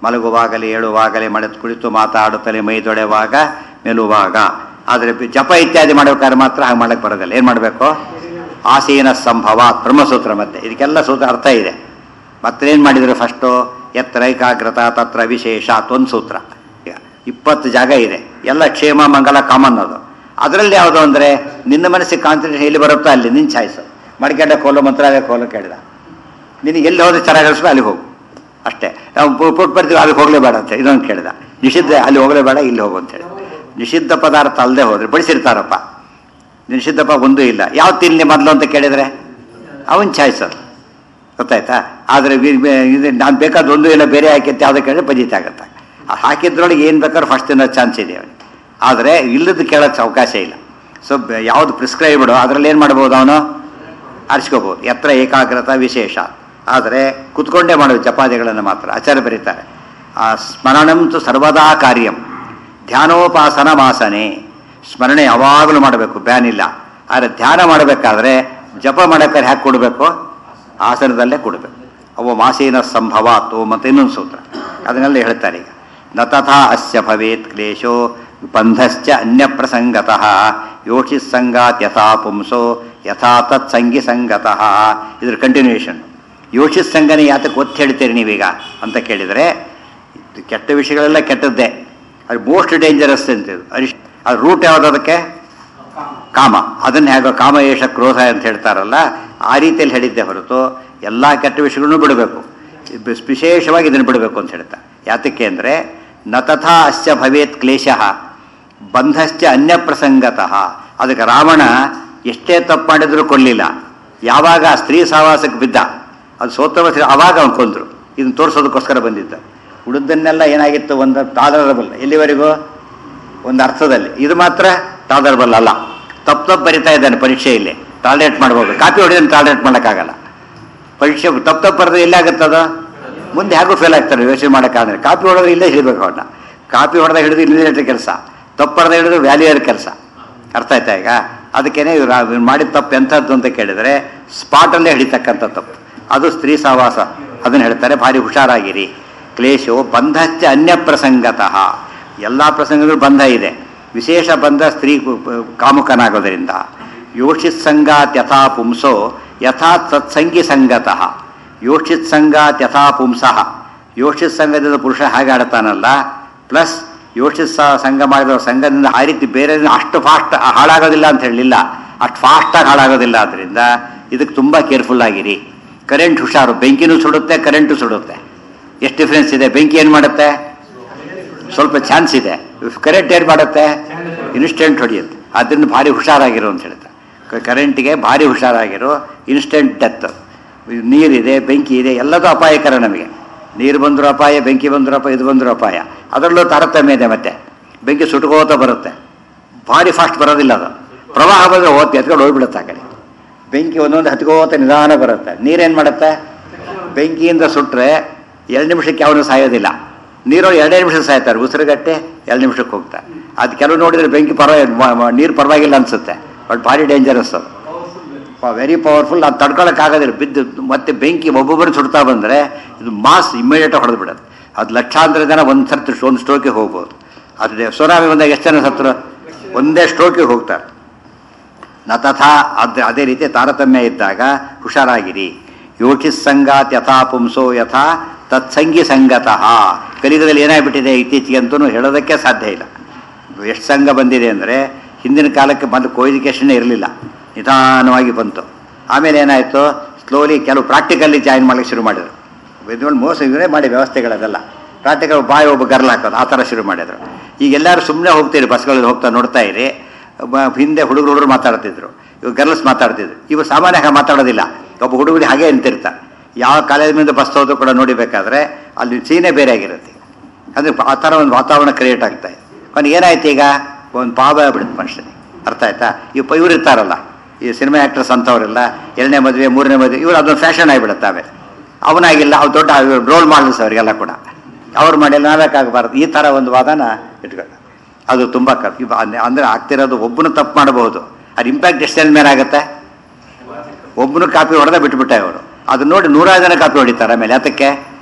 ಮಲಗುವಾಗಲೇ ಏಳುವಾಗಲೇ ಮಳೆತು ಕುಳಿತು ಮಾತಾಡುತ್ತಲೇ ಮೈ ತೊಳೆಯುವಾಗ ಮೆಲುವಾಗ ಆದರೆ ಬಿ- ಜಪ ಇತ್ಯಾದಿ ಮಾಡ್ಬೇಕಾದ್ರೆ ಮಾತ್ರ ಹಾಗೆ ಮಾಡಕ್ಕೆ ಬರೋದಿಲ್ಲ ಏನು ಮಾಡಬೇಕು ಆಸೀನ ಸಂಭವ ಬ್ರಹ್ಮಸೂತ್ರ ಮತ್ತೆ ಇದಕ್ಕೆಲ್ಲ ಸೂತ್ರ ಅರ್ಥ ಇದೆ ಮತ್ತೇನು ಮಾಡಿದ್ರು ಫಸ್ಟು ಎತ್ತರ ಏಕಾಗ್ರತ ತತ್ರ ವಿಶೇಷ ಒಂದು ಸೂತ್ರ ಈಗ ಇಪ್ಪತ್ತು ಜಾಗ ಇದೆ ಎಲ್ಲ ಕ್ಷೇಮ ಮಂಗಲ ಕಾಮನ್ ಅದು ಅದರಲ್ಲಿ ಯಾವುದು ಅಂದರೆ ನಿನ್ನ ಮನಸ್ಸಿಗೆ ಕಾನ್ಸಂಟ್ರೇಷನ್ ಎಲ್ಲಿ ಬರುತ್ತೋ ಅಲ್ಲಿ ನಿನ್ನ ಚಾಯ್ಸು ಮಡಿಕೆಂಡ ಕೋಲು ಮಂತ್ರಾಲಯ ಕೋಲು ಕೇಳಿದ ನಿನಗೆ ಎಲ್ಲಿ ಹೋದ್ರೆ ಚೆನ್ನಾಗಿ ಅನಿಸ್ಬೇಕು ಅಲ್ಲಿ ಹೋಗು ಅಷ್ಟೇ ನಾವು ಪು- ಪುಟ್ ಬರ್ತೀವಿ ಅಲ್ಲಿ ಹೋಗಲೇಬೇಡ ಅಂತ ಇದೊಂದು ಕೇಳಿದ ನಿಷಿದ್ಧ ಅಲ್ಲಿ ಹೋಗಲೇಬೇಡ ಇಲ್ಲಿ ಹೋಗು ಅಂತ ಹೇಳಿ ನಿಷಿದ್ಧ ಪದಾರ್ಥ ಅಲ್ಲದೆ ಹೋದ್ರೆ ಬಡಿಸಿರ್ತಾರಪ್ಪ ನಿಷಿದ್ಧಪ್ಪ ಒಂದೂ ಇಲ್ಲ ಯಾವ ತಿನ್ನಿ ಮೊದಲು ಅಂತ ಕೇಳಿದರೆ ಅವನ್ ಚಾಯ್ಸ್ ಅದು ಗೊತ್ತಾಯ್ತಾ ಆದರೆ ಇದು ನಾನು ಬೇಕಾದ ಒಂದು ಇಲ್ಲ ಬೇರೆ ಹಾಕಿತ್ತು ಯಾವುದಕ್ಕೆ ಕೇಳಿದ್ರೆ ಪಜಿತ ಆಗುತ್ತೆ ಆ ಹಾಕಿದ್ರೊಳಗೆ ಏನು ಬೇಕಾದ್ರೂ ಫಸ್ಟ್ ತಿನ್ನೋ ಚಾನ್ಸ್ ಇದೆ ಅವನಿಗೆ ಆದರೆ ಇಲ್ಲದ ಕೇಳೋಕ್ಕೆ ಅವಕಾಶ ಇಲ್ಲ ಸೊ ಯಾವುದು ಪ್ರಿಸ್ಕ್ರೈಬ್ಡು ಅದರಲ್ಲಿ ಏನು ಮಾಡ್ಬೋದು ಅವನು ಆರಿಸ್ಕೋಬೋದು ಎತ್ತರ ಏಕಾಗ್ರತ ವಿಶೇಷ ಆದರೆ ಕುತ್ಕೊಂಡೇ ಮಾಡೋದು ಜಪಾದಿಗಳನ್ನು ಮಾತ್ರ ಆಚಾರ್ಯ ಬರೀತಾರೆ ಆ ಸ್ಮರಣಂತು ಸರ್ವದಾ ಕಾರ್ಯಂ ಧ್ಯಾನೋಪಾಸನ ಮಾಸನೆ ಸ್ಮರಣೆ ಯಾವಾಗಲೂ ಮಾಡಬೇಕು ಬ್ಯಾನ್ ಇಲ್ಲ ಆದರೆ ಧ್ಯಾನ ಮಾಡಬೇಕಾದ್ರೆ ಜಪ ಮಾಡೋಕ್ಕಾದ್ರೆ ಹ್ಯಾಕೆ ಕೊಡಬೇಕು ಆಸನದಲ್ಲೇ ಕೊಡಬೇಕು ಅವು ಮಾಸೇನ ಸಂಭವ ಅಥವಾ ಮತ್ತೆ ಇನ್ನೊಂದು ಸೂತ್ರ ಅದನ್ನೆಲ್ಲ ಹೇಳ್ತಾರೆ ಈಗ ನ ತಥಾ ಅಸ್ಯ ಭವೇತ್ ಕ್ಲೇಶೋ ಬಂಧಶ್ಚ ಅನ್ಯ ಪ್ರಸಂಗತಃ ಯೋಷಿಸ್ಸಂಗಾತ್ ಯಥಾ ಪುಂಸೋ ಯಥಾ ತತ್ಸಂಗಿ ಸಂಗತಃ ಇದ್ರ ಕಂಟಿನ್ಯೂಷನ್ ಯೋಷಿಸ್ಸಂಗನೇ ಯಾತಕ್ಕೆ ಒತ್ತು ಹೇಳ್ತೀರಿ ನೀವೀಗ ಅಂತ ಕೇಳಿದರೆ ಇದು ಕೆಟ್ಟ ವಿಷಯಗಳೆಲ್ಲ ಕೆಟ್ಟದ್ದೇ ಅದು ಮೋಸ್ಟ್ ಡೇಂಜರಸ್ ಅಂತ ಇದು ಅರಿಶ್ ಅದು ರೂಟ್ ಯಾವುದು ಅದಕ್ಕೆ ಕಾಮ ಅದನ್ನ ಹೇಗೋ ಕಾಮ ಏಷ ಕ್ರೋಧ ಅಂತ ಹೇಳ್ತಾರಲ್ಲ ಆ ರೀತಿಯಲ್ಲಿ ಹೇಳಿದ್ದೆ ಹೊರತು ಎಲ್ಲ ಕೆಟ್ಟ ವಿಷಯಗಳನ್ನು ಬಿಡಬೇಕು ಬಿ- ವಿಶೇಷವಾಗಿ ಇದನ್ನು ಬಿಡಬೇಕು ಅಂತ ಹೇಳ್ತಾರೆ ಯಾತಕ್ಕೆ ಅಂದರೆ ನ ತಥಾ ಅಸ್ಯ ಭವೇತ್ ಕ್ಲೇಶ ಬಂಧಶ್ಚ ಅನ್ಯ ಪ್ರಸಂಗತಃ ಅದಕ್ಕೆ ರಾವಣ ಎಷ್ಟೇ ತಪ್ಪು ಮಾಡಿದರೂ ಕೊಡಲಿಲ್ಲ ಯಾವಾಗ ಆ ಸ್ತ್ರೀ ಸಹವಾಸಕ್ಕೆ ಬಿದ್ದ ಅದು ಸೋತ್ರವಸ್ತ್ರ ಆವಾಗ ಅವ್ನು ಕೊಂದ್ರು ಇದನ್ನು ತೋರಿಸೋದಕ್ಕೋಸ್ಕರ ಬಂದಿದ್ದ ಉಳಿದನ್ನೆಲ್ಲ ಏನಾಗಿತ್ತು ಒಂದು ಟಾಲರಬಲ್ ಎಲ್ಲಿವರೆಗೂ ಒಂದು ಅರ್ಥದಲ್ಲಿ ಇದು ಮಾತ್ರ ಟಾಲರಬಲ್ ಅಲ್ಲ ತಪ್ಪು ತಪ್ಪು ಬರಿತಾ ಇದ್ದಾನೆ ಪರೀಕ್ಷೆಯಲ್ಲಿ ಟಾಲರೇಟ್ ಮಾಡ್ಬೋದು ಕಾಪಿ ಹೊಡೆದ್ರೆ ಟಾಲರೇಟ್ ಮಾಡೋಕ್ಕಾಗಲ್ಲ ಪರೀಕ್ಷೆ ತಪ್ಪು ತಪ್ಪು ಬರೆದ್ರೆ ಎಲ್ಲಾಗುತ್ತದ ಮುಂದೆ ಹೇಗೂ ಫೇಲ್ ಆಗ್ತಾರೆ ಯೋಚನೆ ಮಾಡೋಕ್ಕಾಗಲ್ಲ ಕಾಪಿ ಹೊಡೆದ್ರೆ ಇಲ್ಲೇ ಹಿಡಿಬೇಕು ಅವನ್ನ ಕಾಪಿ ಹೊಡೆದಾಗ ಹಿಡಿದು ಇಲ್ಲಿನ ಕೆಲಸ ತಪ್ಪು ಬರೆದ ಹಿಡಿದು ವ್ಯಾಲ್ಯೂಯರ್ ಕೆಲಸ ಅರ್ಥ ಆಯ್ತಾ ಈಗ ಅದಕ್ಕೇನೆ ಇವ್ರು ಆ- ಇವ್ರು ಮಾಡಿದ ತಪ್ಪು ಎಂಥದ್ದು ಅಂತ ಕೇಳಿದರೆ ಸ್ಪಾಟಲ್ಲೇ ಹಿಡಿತಕ್ಕಂಥ ತಪ್ಪು ಅದು ಸ್ತ್ರೀ ಸಹವಾಸ ಅದನ್ನು ಹೇಳ್ತಾರೆ ಭಾರಿ ಹುಷಾರಾಗಿರಿ ಕ್ಲೇಶೋ ಬಂಧಶ್ಚ ಅನ್ಯ ಪ್ರಸಂಗತಃ ಎಲ್ಲ ಪ್ರಸಂಗಗಳು ಬಂಧ ಇದೆ ವಿಶೇಷ ಬಂಧ ಸ್ತ್ರೀ ಕು- ಕು- ಕಾಮುಕನಾಗೋದರಿಂದ ಯೋಷಿತ್ ಸಂಗಾತ್ ಯಥಾ ಪುಂಸೋ ಯಥಾ ತತ್ಸಂಗಿ ಸಂಗತಃ ಯೋಷಿತ್ ಸಂಗಾತ್ ಯಥಾ ಪುಂಸಃ ಯೋಷಿತ್ ಸಂಘದಿಂದ ಪುರುಷ ಹಾಗೆ ಆಡ್ತಾನಲ್ಲ ಪ್ಲಸ್ ಯೋಷಿತ್ ಸ- ಸಂಘ ಮಾಡಿದ ಸಂಘದಿಂದ ಆ ರೀತಿ ಬೇರೆ ಅಷ್ಟು ಫಾಸ್ಟ್ ಹಾಳಾಗೋದಿಲ್ಲ ಅಂತ ಹೇಳಲಿಲ್ಲ ಅಷ್ಟು ಫಾಸ್ಟಾಗಿ ಹಾಳಾಗೋದಿಲ್ಲ ಆದ್ದರಿಂದ ಇದಕ್ಕೆ ತುಂಬ ಕೇರ್ಫುಲ್ ಆಗಿರಿ ಕರೆಂಟ್ ಹುಷಾರು ಬೆಂಕಿನೂ ಸುಡುತ್ತೆ ಕರೆಂಟು ಸುಡುತ್ತೆ ಎಷ್ಟು ಡಿಫ್ರೆನ್ಸ್ ಇದೆ ಬೆಂಕಿ ಏನು ಮಾಡುತ್ತೆ ಸ್ವಲ್ಪ ಚಾನ್ಸ್ ಇದೆ ಕರೆಂಟ್ ಏನು ಮಾಡುತ್ತೆ ಇನ್ಸ್ಟೆಂಟ್ ಹೊಡೆಯುತ್ತೆ ಅದರಿಂದ ಭಾರಿ ಹುಷಾರಾಗಿರು ಅಂತ ಹೇಳ್ತಾರೆ ಕ- ಕರೆಂಟಿಗೆ ಭಾರಿ ಹುಷಾರಾಗಿರು ಇನ್ಸ್ಟೆಂಟ್ ಡೆತ್ ನೀರಿದೆ ಬೆಂಕಿ ಇದೆ ಎಲ್ಲದೂ ಅಪಾಯಕರ ನಮಗೆ ನೀರು ಬಂದರೂ ಅಪಾಯ ಬೆಂಕಿ ಬಂದರೂ ಅಪಾಯ ಇದು ಬಂದರೂ ಅಪಾಯ ಅದರಲ್ಲೂ ತಾರತಮ್ಯ ಇದೆ ಮತ್ತೆ ಬೆಂಕಿ ಸುಟ್ಕೋತ ಬರುತ್ತೆ ಭಾರಿ ಫಾಸ್ಟ್ ಬರೋದಿಲ್ಲ ಅದು ಪ್ರವಾಹ ಬಂದರೆ ಓದ್ತಿ ಎತ್ಕೊಂಡು ಹೋಗ್ಬಿಡುತ್ತೆ ಆ ಕಡೆ ಬೆಂಕಿ ಒಂದೊಂದು ಹತ್ಕೋತ ನಿಧಾನ ಬರುತ್ತೆ ನೀರೇನು ಮಾಡುತ್ತೆ ಬೆಂಕಿಯಿಂದ ಸುಟ್ಟರೆ ಎರಡು ನಿಮಿಷಕ್ಕೆ ಯಾವನು ಸಾಯೋದಿಲ್ಲ ನೀರು ಎರಡೇ ನಿಮಿಷ ಸಾಯ್ತಾರೆ ಉಸಿರುಗಟ್ಟೆ ಎರಡು ನಿಮಿಷಕ್ಕೆ ಹೋಗ್ತಾರೆ ಅದು ಕೆಲವು ನೋಡಿದ್ರೆ ಬೆಂಕಿ ಪರವಾಗಿ ನೀರು ಪರವಾಗಿಲ್ಲ ಅನ್ಸುತ್ತೆ ಬಟ್ ಭಾರಿ ಡೇಂಜರಸ್ ಅದು ವೆರಿ ಪವರ್ಫುಲ್ ಅದು ತಡ್ಕೊಳಕ್ಕಾಗೋದಿಲ್ಲ ಬಿದ್ದು ಮತ್ತೆ ಬೆಂಕಿ ಒಬ್ಬೊಬ್ಬರು ಸುಡ್ತಾ ಬಂದರೆ ಇದು ಮಾಸ್ ಇಮ್ಮಿಡಿಯೇಟಾಗಿ ಹೊಡೆದು ಬಿಡೋದು ಅದು ಲಕ್ಷಾಂತರ ಜನ ಒಂದು ಸರ್ತಿ ಒಂದು ಸ್ಟ್ರೋಕಿಗೆ ಹೋಗ್ಬೋದು ಅದು ಸುನಾಮಿ ಬಂದಾಗ ಎಷ್ಟು ಜನ ಸತ್ರು ಒಂದೇ ಸ್ಟ್ರೋಕಿಗೆ ಹೋಗ್ತಾರೆ ನ ತಥಾ ಅದ್ ಅದೇ ರೀತಿ ತಾರತಮ್ಯ ಇದ್ದಾಗ ಹುಷಾರಾಗಿರಿ ಯೋಚಿಸ್ ಸಂಗಾತ್ ಯಥಾ ಪುಂಸೋ ಯಥಾ ತತ್ಸಂಗಿ ಸಂಗತಃ ಕಲಿಯುಗದಲ್ಲಿ ಏನಾಗ್ಬಿಟ್ಟಿದೆ ಇತ್ತೀಚೆಗೆ ಅಂತೂ ಹೇಳೋದಕ್ಕೆ ಸಾಧ್ಯ ಇಲ್ಲ ಎಷ್ಟು ಸಂಘ ಬಂದಿದೆ ಅಂದರೆ ಹಿಂದಿನ ಕಾಲಕ್ಕೆ ಮೊದಲು ಕೋಎಜುಕೇಷನ್ನೇ ಇರಲಿಲ್ಲ ನಿಧಾನವಾಗಿ ಬಂತು ಆಮೇಲೆ ಏನಾಯಿತು ಸ್ಲೋಲಿ ಕೆಲವು ಪ್ರಾಕ್ಟಿಕಲ್ಲಿ ಜಾಯಿನ್ ಮಾಡಲಿಕ್ಕೆ ಶುರು ಮಾಡಿದರು ಇದ್ರಲ್ಲಿ ಮೋಸ ಇವರೇ ಮಾಡಿ ವ್ಯವಸ್ಥೆಗಳದೆಲ್ಲ ಪ್ರಾಕ್ಟಿಕಲ್ ಬಾಯಿ ಒಬ್ಬ ಗರ್ಲ್ ಹಾಕೋದು ಆ ಥರ ಶುರು ಮಾಡಿದರು ಈಗ ಎಲ್ಲರೂ ಸುಮ್ಮನೆ ಹೋಗ್ತೀರಿ ಬಸ್ಗಳಲ್ಲಿ ಹೋಗ್ತಾ ನೋಡ್ತಾ ಇರಿ ಬ- ಹಿಂದೆ ಹುಡುಗರು ಹುಡುಗರು ಮಾತಾಡ್ತಿದ್ರು ಇವಾಗ ಗರ್ಲ್ಸ್ ಮಾತಾಡ್ತಿದ್ರು ಇವರು ಸಾಮಾನ್ಯ ಹಾಗೆ ಮಾತಾಡೋದಿಲ್ಲ ಒಬ್ಬ ಹುಡುಗರು ಹಾಗೆ ನಿಂತಿರ್ತಾರೆ ಯಾವ ಕಾಲೇಜಿನಿಂದ ಬಸ್ ಹೋದ್ರು ಕೂಡ ನೋಡಿಬೇಕಾದ್ರೆ ಅಲ್ಲಿ ಸೀನೆ ಬೇರೆ ಆಗಿರುತ್ತೆ ಅಂದರೆ ಆ ಥರ ಒಂದು ವಾತಾವರಣ ಕ್ರಿಯೇಟ್ ಆಗ್ತಾ ಇದೆ ಕೊನೆಗೆ ಏನಾಯ್ತು ಈಗ ಒಂದು ಪಾಪ ಆಗ್ಬಿಡುತ್ತೆ ಮನುಷ್ಯನಿಗೆ ಅರ್ಥ ಆಯ್ತಾ ಇವ್ ಪ ಇವ್ರು ಇರ್ತಾರಲ್ಲ ಈ ಸಿನಿಮಾ ಆ್ಯಕ್ಟರ್ಸ್ ಅಂಥವರೆಲ್ಲ ಎರಡನೇ ಮದುವೆ ಮೂರನೇ ಮದುವೆ ಇವ್ರು ಅದೊಂದು ಫ್ಯಾಷನ್ ಆಗಿಬಿಡುತ್ತೆ ಆಮೇಲೆ ಅವನಾಗಿಲ್ಲ ಅವ್ರು ದೊಡ್ಡ ರೋಲ್ ಮಾಡಲ್ಸ್ ಅವರಿಗೆಲ್ಲ ಕೂಡ ಅವ್ರು ಮಾಡಿಲ್ಲ ನಾವ್ಯಾಕಾಗಬಾರ್ದು ಈ ಥರ ಒಂದು ವಾದನ ಇಟ್ಕೊಂಡು ಅದು ತುಂಬ ಕ ಇವ- ಅಂದ್ರೆ- ಅಂದ್ರೆ ಆಗ್ತಿರೋದು ಒಬ್ಬನು ತಪ್ಪು ಮಾಡಬಹುದು ಅದು ಇಂಪ್ಯಾಕ್ಟ್ ಎಷ್ಟು ಜನ ಮೇಲೆ ಆಗುತ್ತೆ ಒಬ್ಬನು ಕಾಪಿ ಹೊಡೆದ ಬಿಟ್ಬಿಟ್ಟೆ ಅವರು ಅದು ನೋಡಿ ನೂರಾರು ಜನ ಕಾಪಿ ಹೊಡಿತಾರೆ ಆಮೇಲೆ ಅದಕ್ಕೆ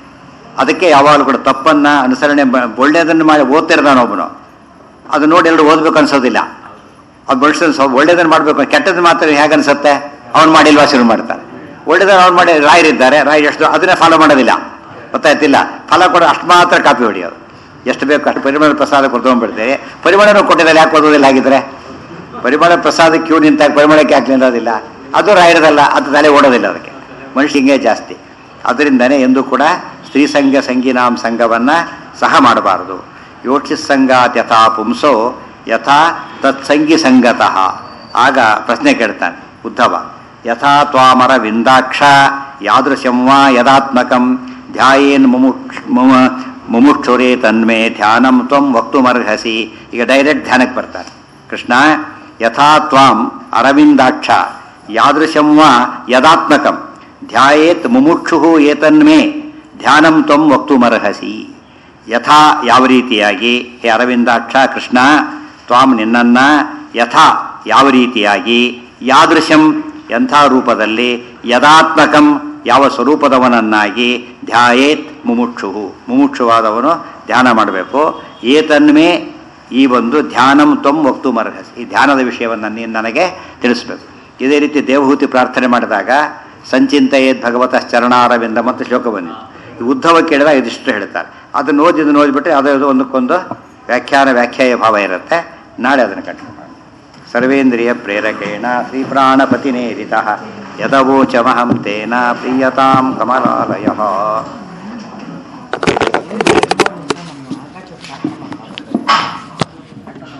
ಅದಕ್ಕೆ ಯಾವಾಗಲೂ ಕೂಡ ತಪ್ಪನ್ನ ಅನುಸರಣೆ ಬ- ಒಳ್ಳೆಯದನ್ನು ಮಾಡಿ ಓದ್ತಿರ್ತಾನೆ ಒಬ್ಬನು ಅದು ನೋಡಿ ಎಲ್ಲರೂ ಓದ್ಬೇಕು ಅನ್ಸೋದಿಲ್ಲ ಅದು ಬಳಸ ಒಳ್ಳೇದನ್ನು ಮಾಡಬೇಕು ಕೆಟ್ಟದ್ದು ಮಾತ್ರ ಹೇಗೆ ಅನ್ಸುತ್ತೆ ಅವ್ನು ಮಾಡಿಲ್ವಾ ಶುರು ಮಾಡ್ತಾನೆ ಒಳ್ಳೇದನ್ನು ಅವ್ನು ಮಾಡಿ ರಾಯರಿದ್ದಾರೆ ರಾಯರು ಎಷ್ಟು ಅದನ್ನೇ ಫಾಲೋ ಮಾಡೋದಿಲ್ಲ ಗೊತ್ತಾಯ್ತಿಲ್ಲ ಫಲ ಕೊಡೋ ಅಷ್ಟು ಮಾತ್ರ ಕಾಪಿ ಹೊಡೆಯೋದು ಎಷ್ಟು ಬೇಕು ಅಷ್ಟು ಪರಿಮಳ ಪ್ರಸಾದ ಕೊಡ್ಕೊಂಡ್ಬಿಡ್ತೇವೆ ಪರಿಮಳನೂ ಕೊಟ್ಟಿದ್ದಾರೆ ಯಾಕೆ ಓದೋದಿಲ್ಲ ಹಾಗಿದ್ರೆ ಪರಿಮಳ ಪ್ರಸಾದ ಕ್ಯೂ ನಿಂತಾಗ ಪರಿಮಳಕ್ಕೆ ಯಾಕೆ ನಿಲ್ಲೋದಿಲ್ಲ ಅದು ರಾಯರದಲ್ಲ ಅದು ತಲೆ ಓಡೋದಿಲ್ಲ ಅದಕ್ಕೆ ಮನುಷ್ಯ ಹಿಂಗೆ ಜಾಸ್ತಿ ಅದರಿಂದನೇ ಎಂದೂ ಕೂಡ ಸ್ತ್ರೀ ಸಂಘ ಸಂಗೀನಾಂ ಸಂಘವನ್ನು ಸಹ ಮಾಡಬಾರದು ಯೋಚಿಸ್ಸಂಗಾತ್ ಯಥಾ ಪುಂಸೋ ಯಥಾ ತತ್ಸಂಗಿ ಸಂಗತಃ ಆಗ ಪ್ರಶ್ನೆ ಕೇಳ್ತಾನೆ ಉದ್ಧವ ಯಥಾ ತ್ವಾಮರ ವಿಂದಾಕ್ಷ ಯಾದೃಶಂ ವಾ ಯದಾತ್ಮಕಂ ಧ್ಯಾಯೇನ್ ಮುಮುಕ್ಷ ಮುಮ ಮುಮುಕ್ಷುರೇ ತನ್ಮೇ ಧ್ಯಾನಂ ತ್ವಂ ವಕ್ತುಮರ್ಹಸಿ ಈಗ ಡೈರೆಕ್ಟ್ ಧ್ಯಾನಕ್ಕೆ ಬರ್ತಾನೆ ಕೃಷ್ಣ ಯಥಾ ತ್ವಾಂ ಅರವಿಂದಾಕ್ಷ ಯಾದೃಶಂ ವಾ ಯದಾತ್ಮಕಂ ಧ್ಯಾಯೇತ್ ಮುಮುಕ್ಷು ಏತನ್ಮೇ ಧ್ಯಾನಂ ತ್ವಂ ವಕ್ತುಮರ್ಹಸಿ ಯಥಾ ಯಾವ ರೀತಿಯಾಗಿ ಹೇ ಅರವಿಂದಾಕ್ಷ ಕೃಷ್ಣ ತ್ವಾಂ ನಿನ್ನನ್ನ ಯಥಾ ಯಾವ ರೀತಿಯಾಗಿ ಯಾದೃಶಂ ಎಂಥ ರೂಪದಲ್ಲಿ ಯದಾತ್ಮಕಂ ಯಾವ ಸ್ವರೂಪದವನನ್ನಾಗಿ ಧ್ಯಾಯೇತ್ ಮುಮುಕ್ಷು ಮುಮುಕ್ಷುವಾದವನು ಧ್ಯಾನ ಮಾಡಬೇಕು ಏತನ್ಮೇ ಈ ಒಂದು ಧ್ಯಾನಂ ತ್ವಂ ವಕ್ತು ಮರ್ಹಸಿ ಈ ಧ್ಯಾನದ ವಿಷಯವನ್ನು ನೀನು ನನಗೆ ತಿಳಿಸ್ಬೇಕು ಇದೇ ರೀತಿ ದೇವಹೂತಿ ಪ್ರಾರ್ಥನೆ ಮಾಡಿದಾಗ ಸಂಚಿಂತೆಯೇದ್ ಭಗವತ ಚರಣಾರವಿಂದ ಮತ್ತು ಶ್ಲೋಕ ಬಂದಿತ್ತು ಈ ಉದ್ಧವ ಕೇಳಿದಾಗ ಇದಿಷ್ಟು ಹೇಳ್ತಾರೆ ಅದನ್ನು ಓದಿ ಇದನ್ನು ಓದಿಬಿಟ್ರೆ ಅದು ಒಂದಕ್ಕೊಂದು ವ್ಯಾಖ್ಯಾನ ವ್ಯಾಖ್ಯಾಯ ಭಾವ ಇರುತ್ತೆ ನಾಳೆ ಅದನ್ನು ಕಂಟಿನ್ಯೂ ಮಾಡಿ ಸರ್ವೇಂದ್ರಿಯ ಪ್ರೇರಕೇಣ ಶ್ರೀ ಪ್ರಾಣಪತಿನೇರಿತ ಯದವೋಚಮಹಂ ತೇನ ಪ್ರೀಯತಾಂ ಕಮಲಾಲಯ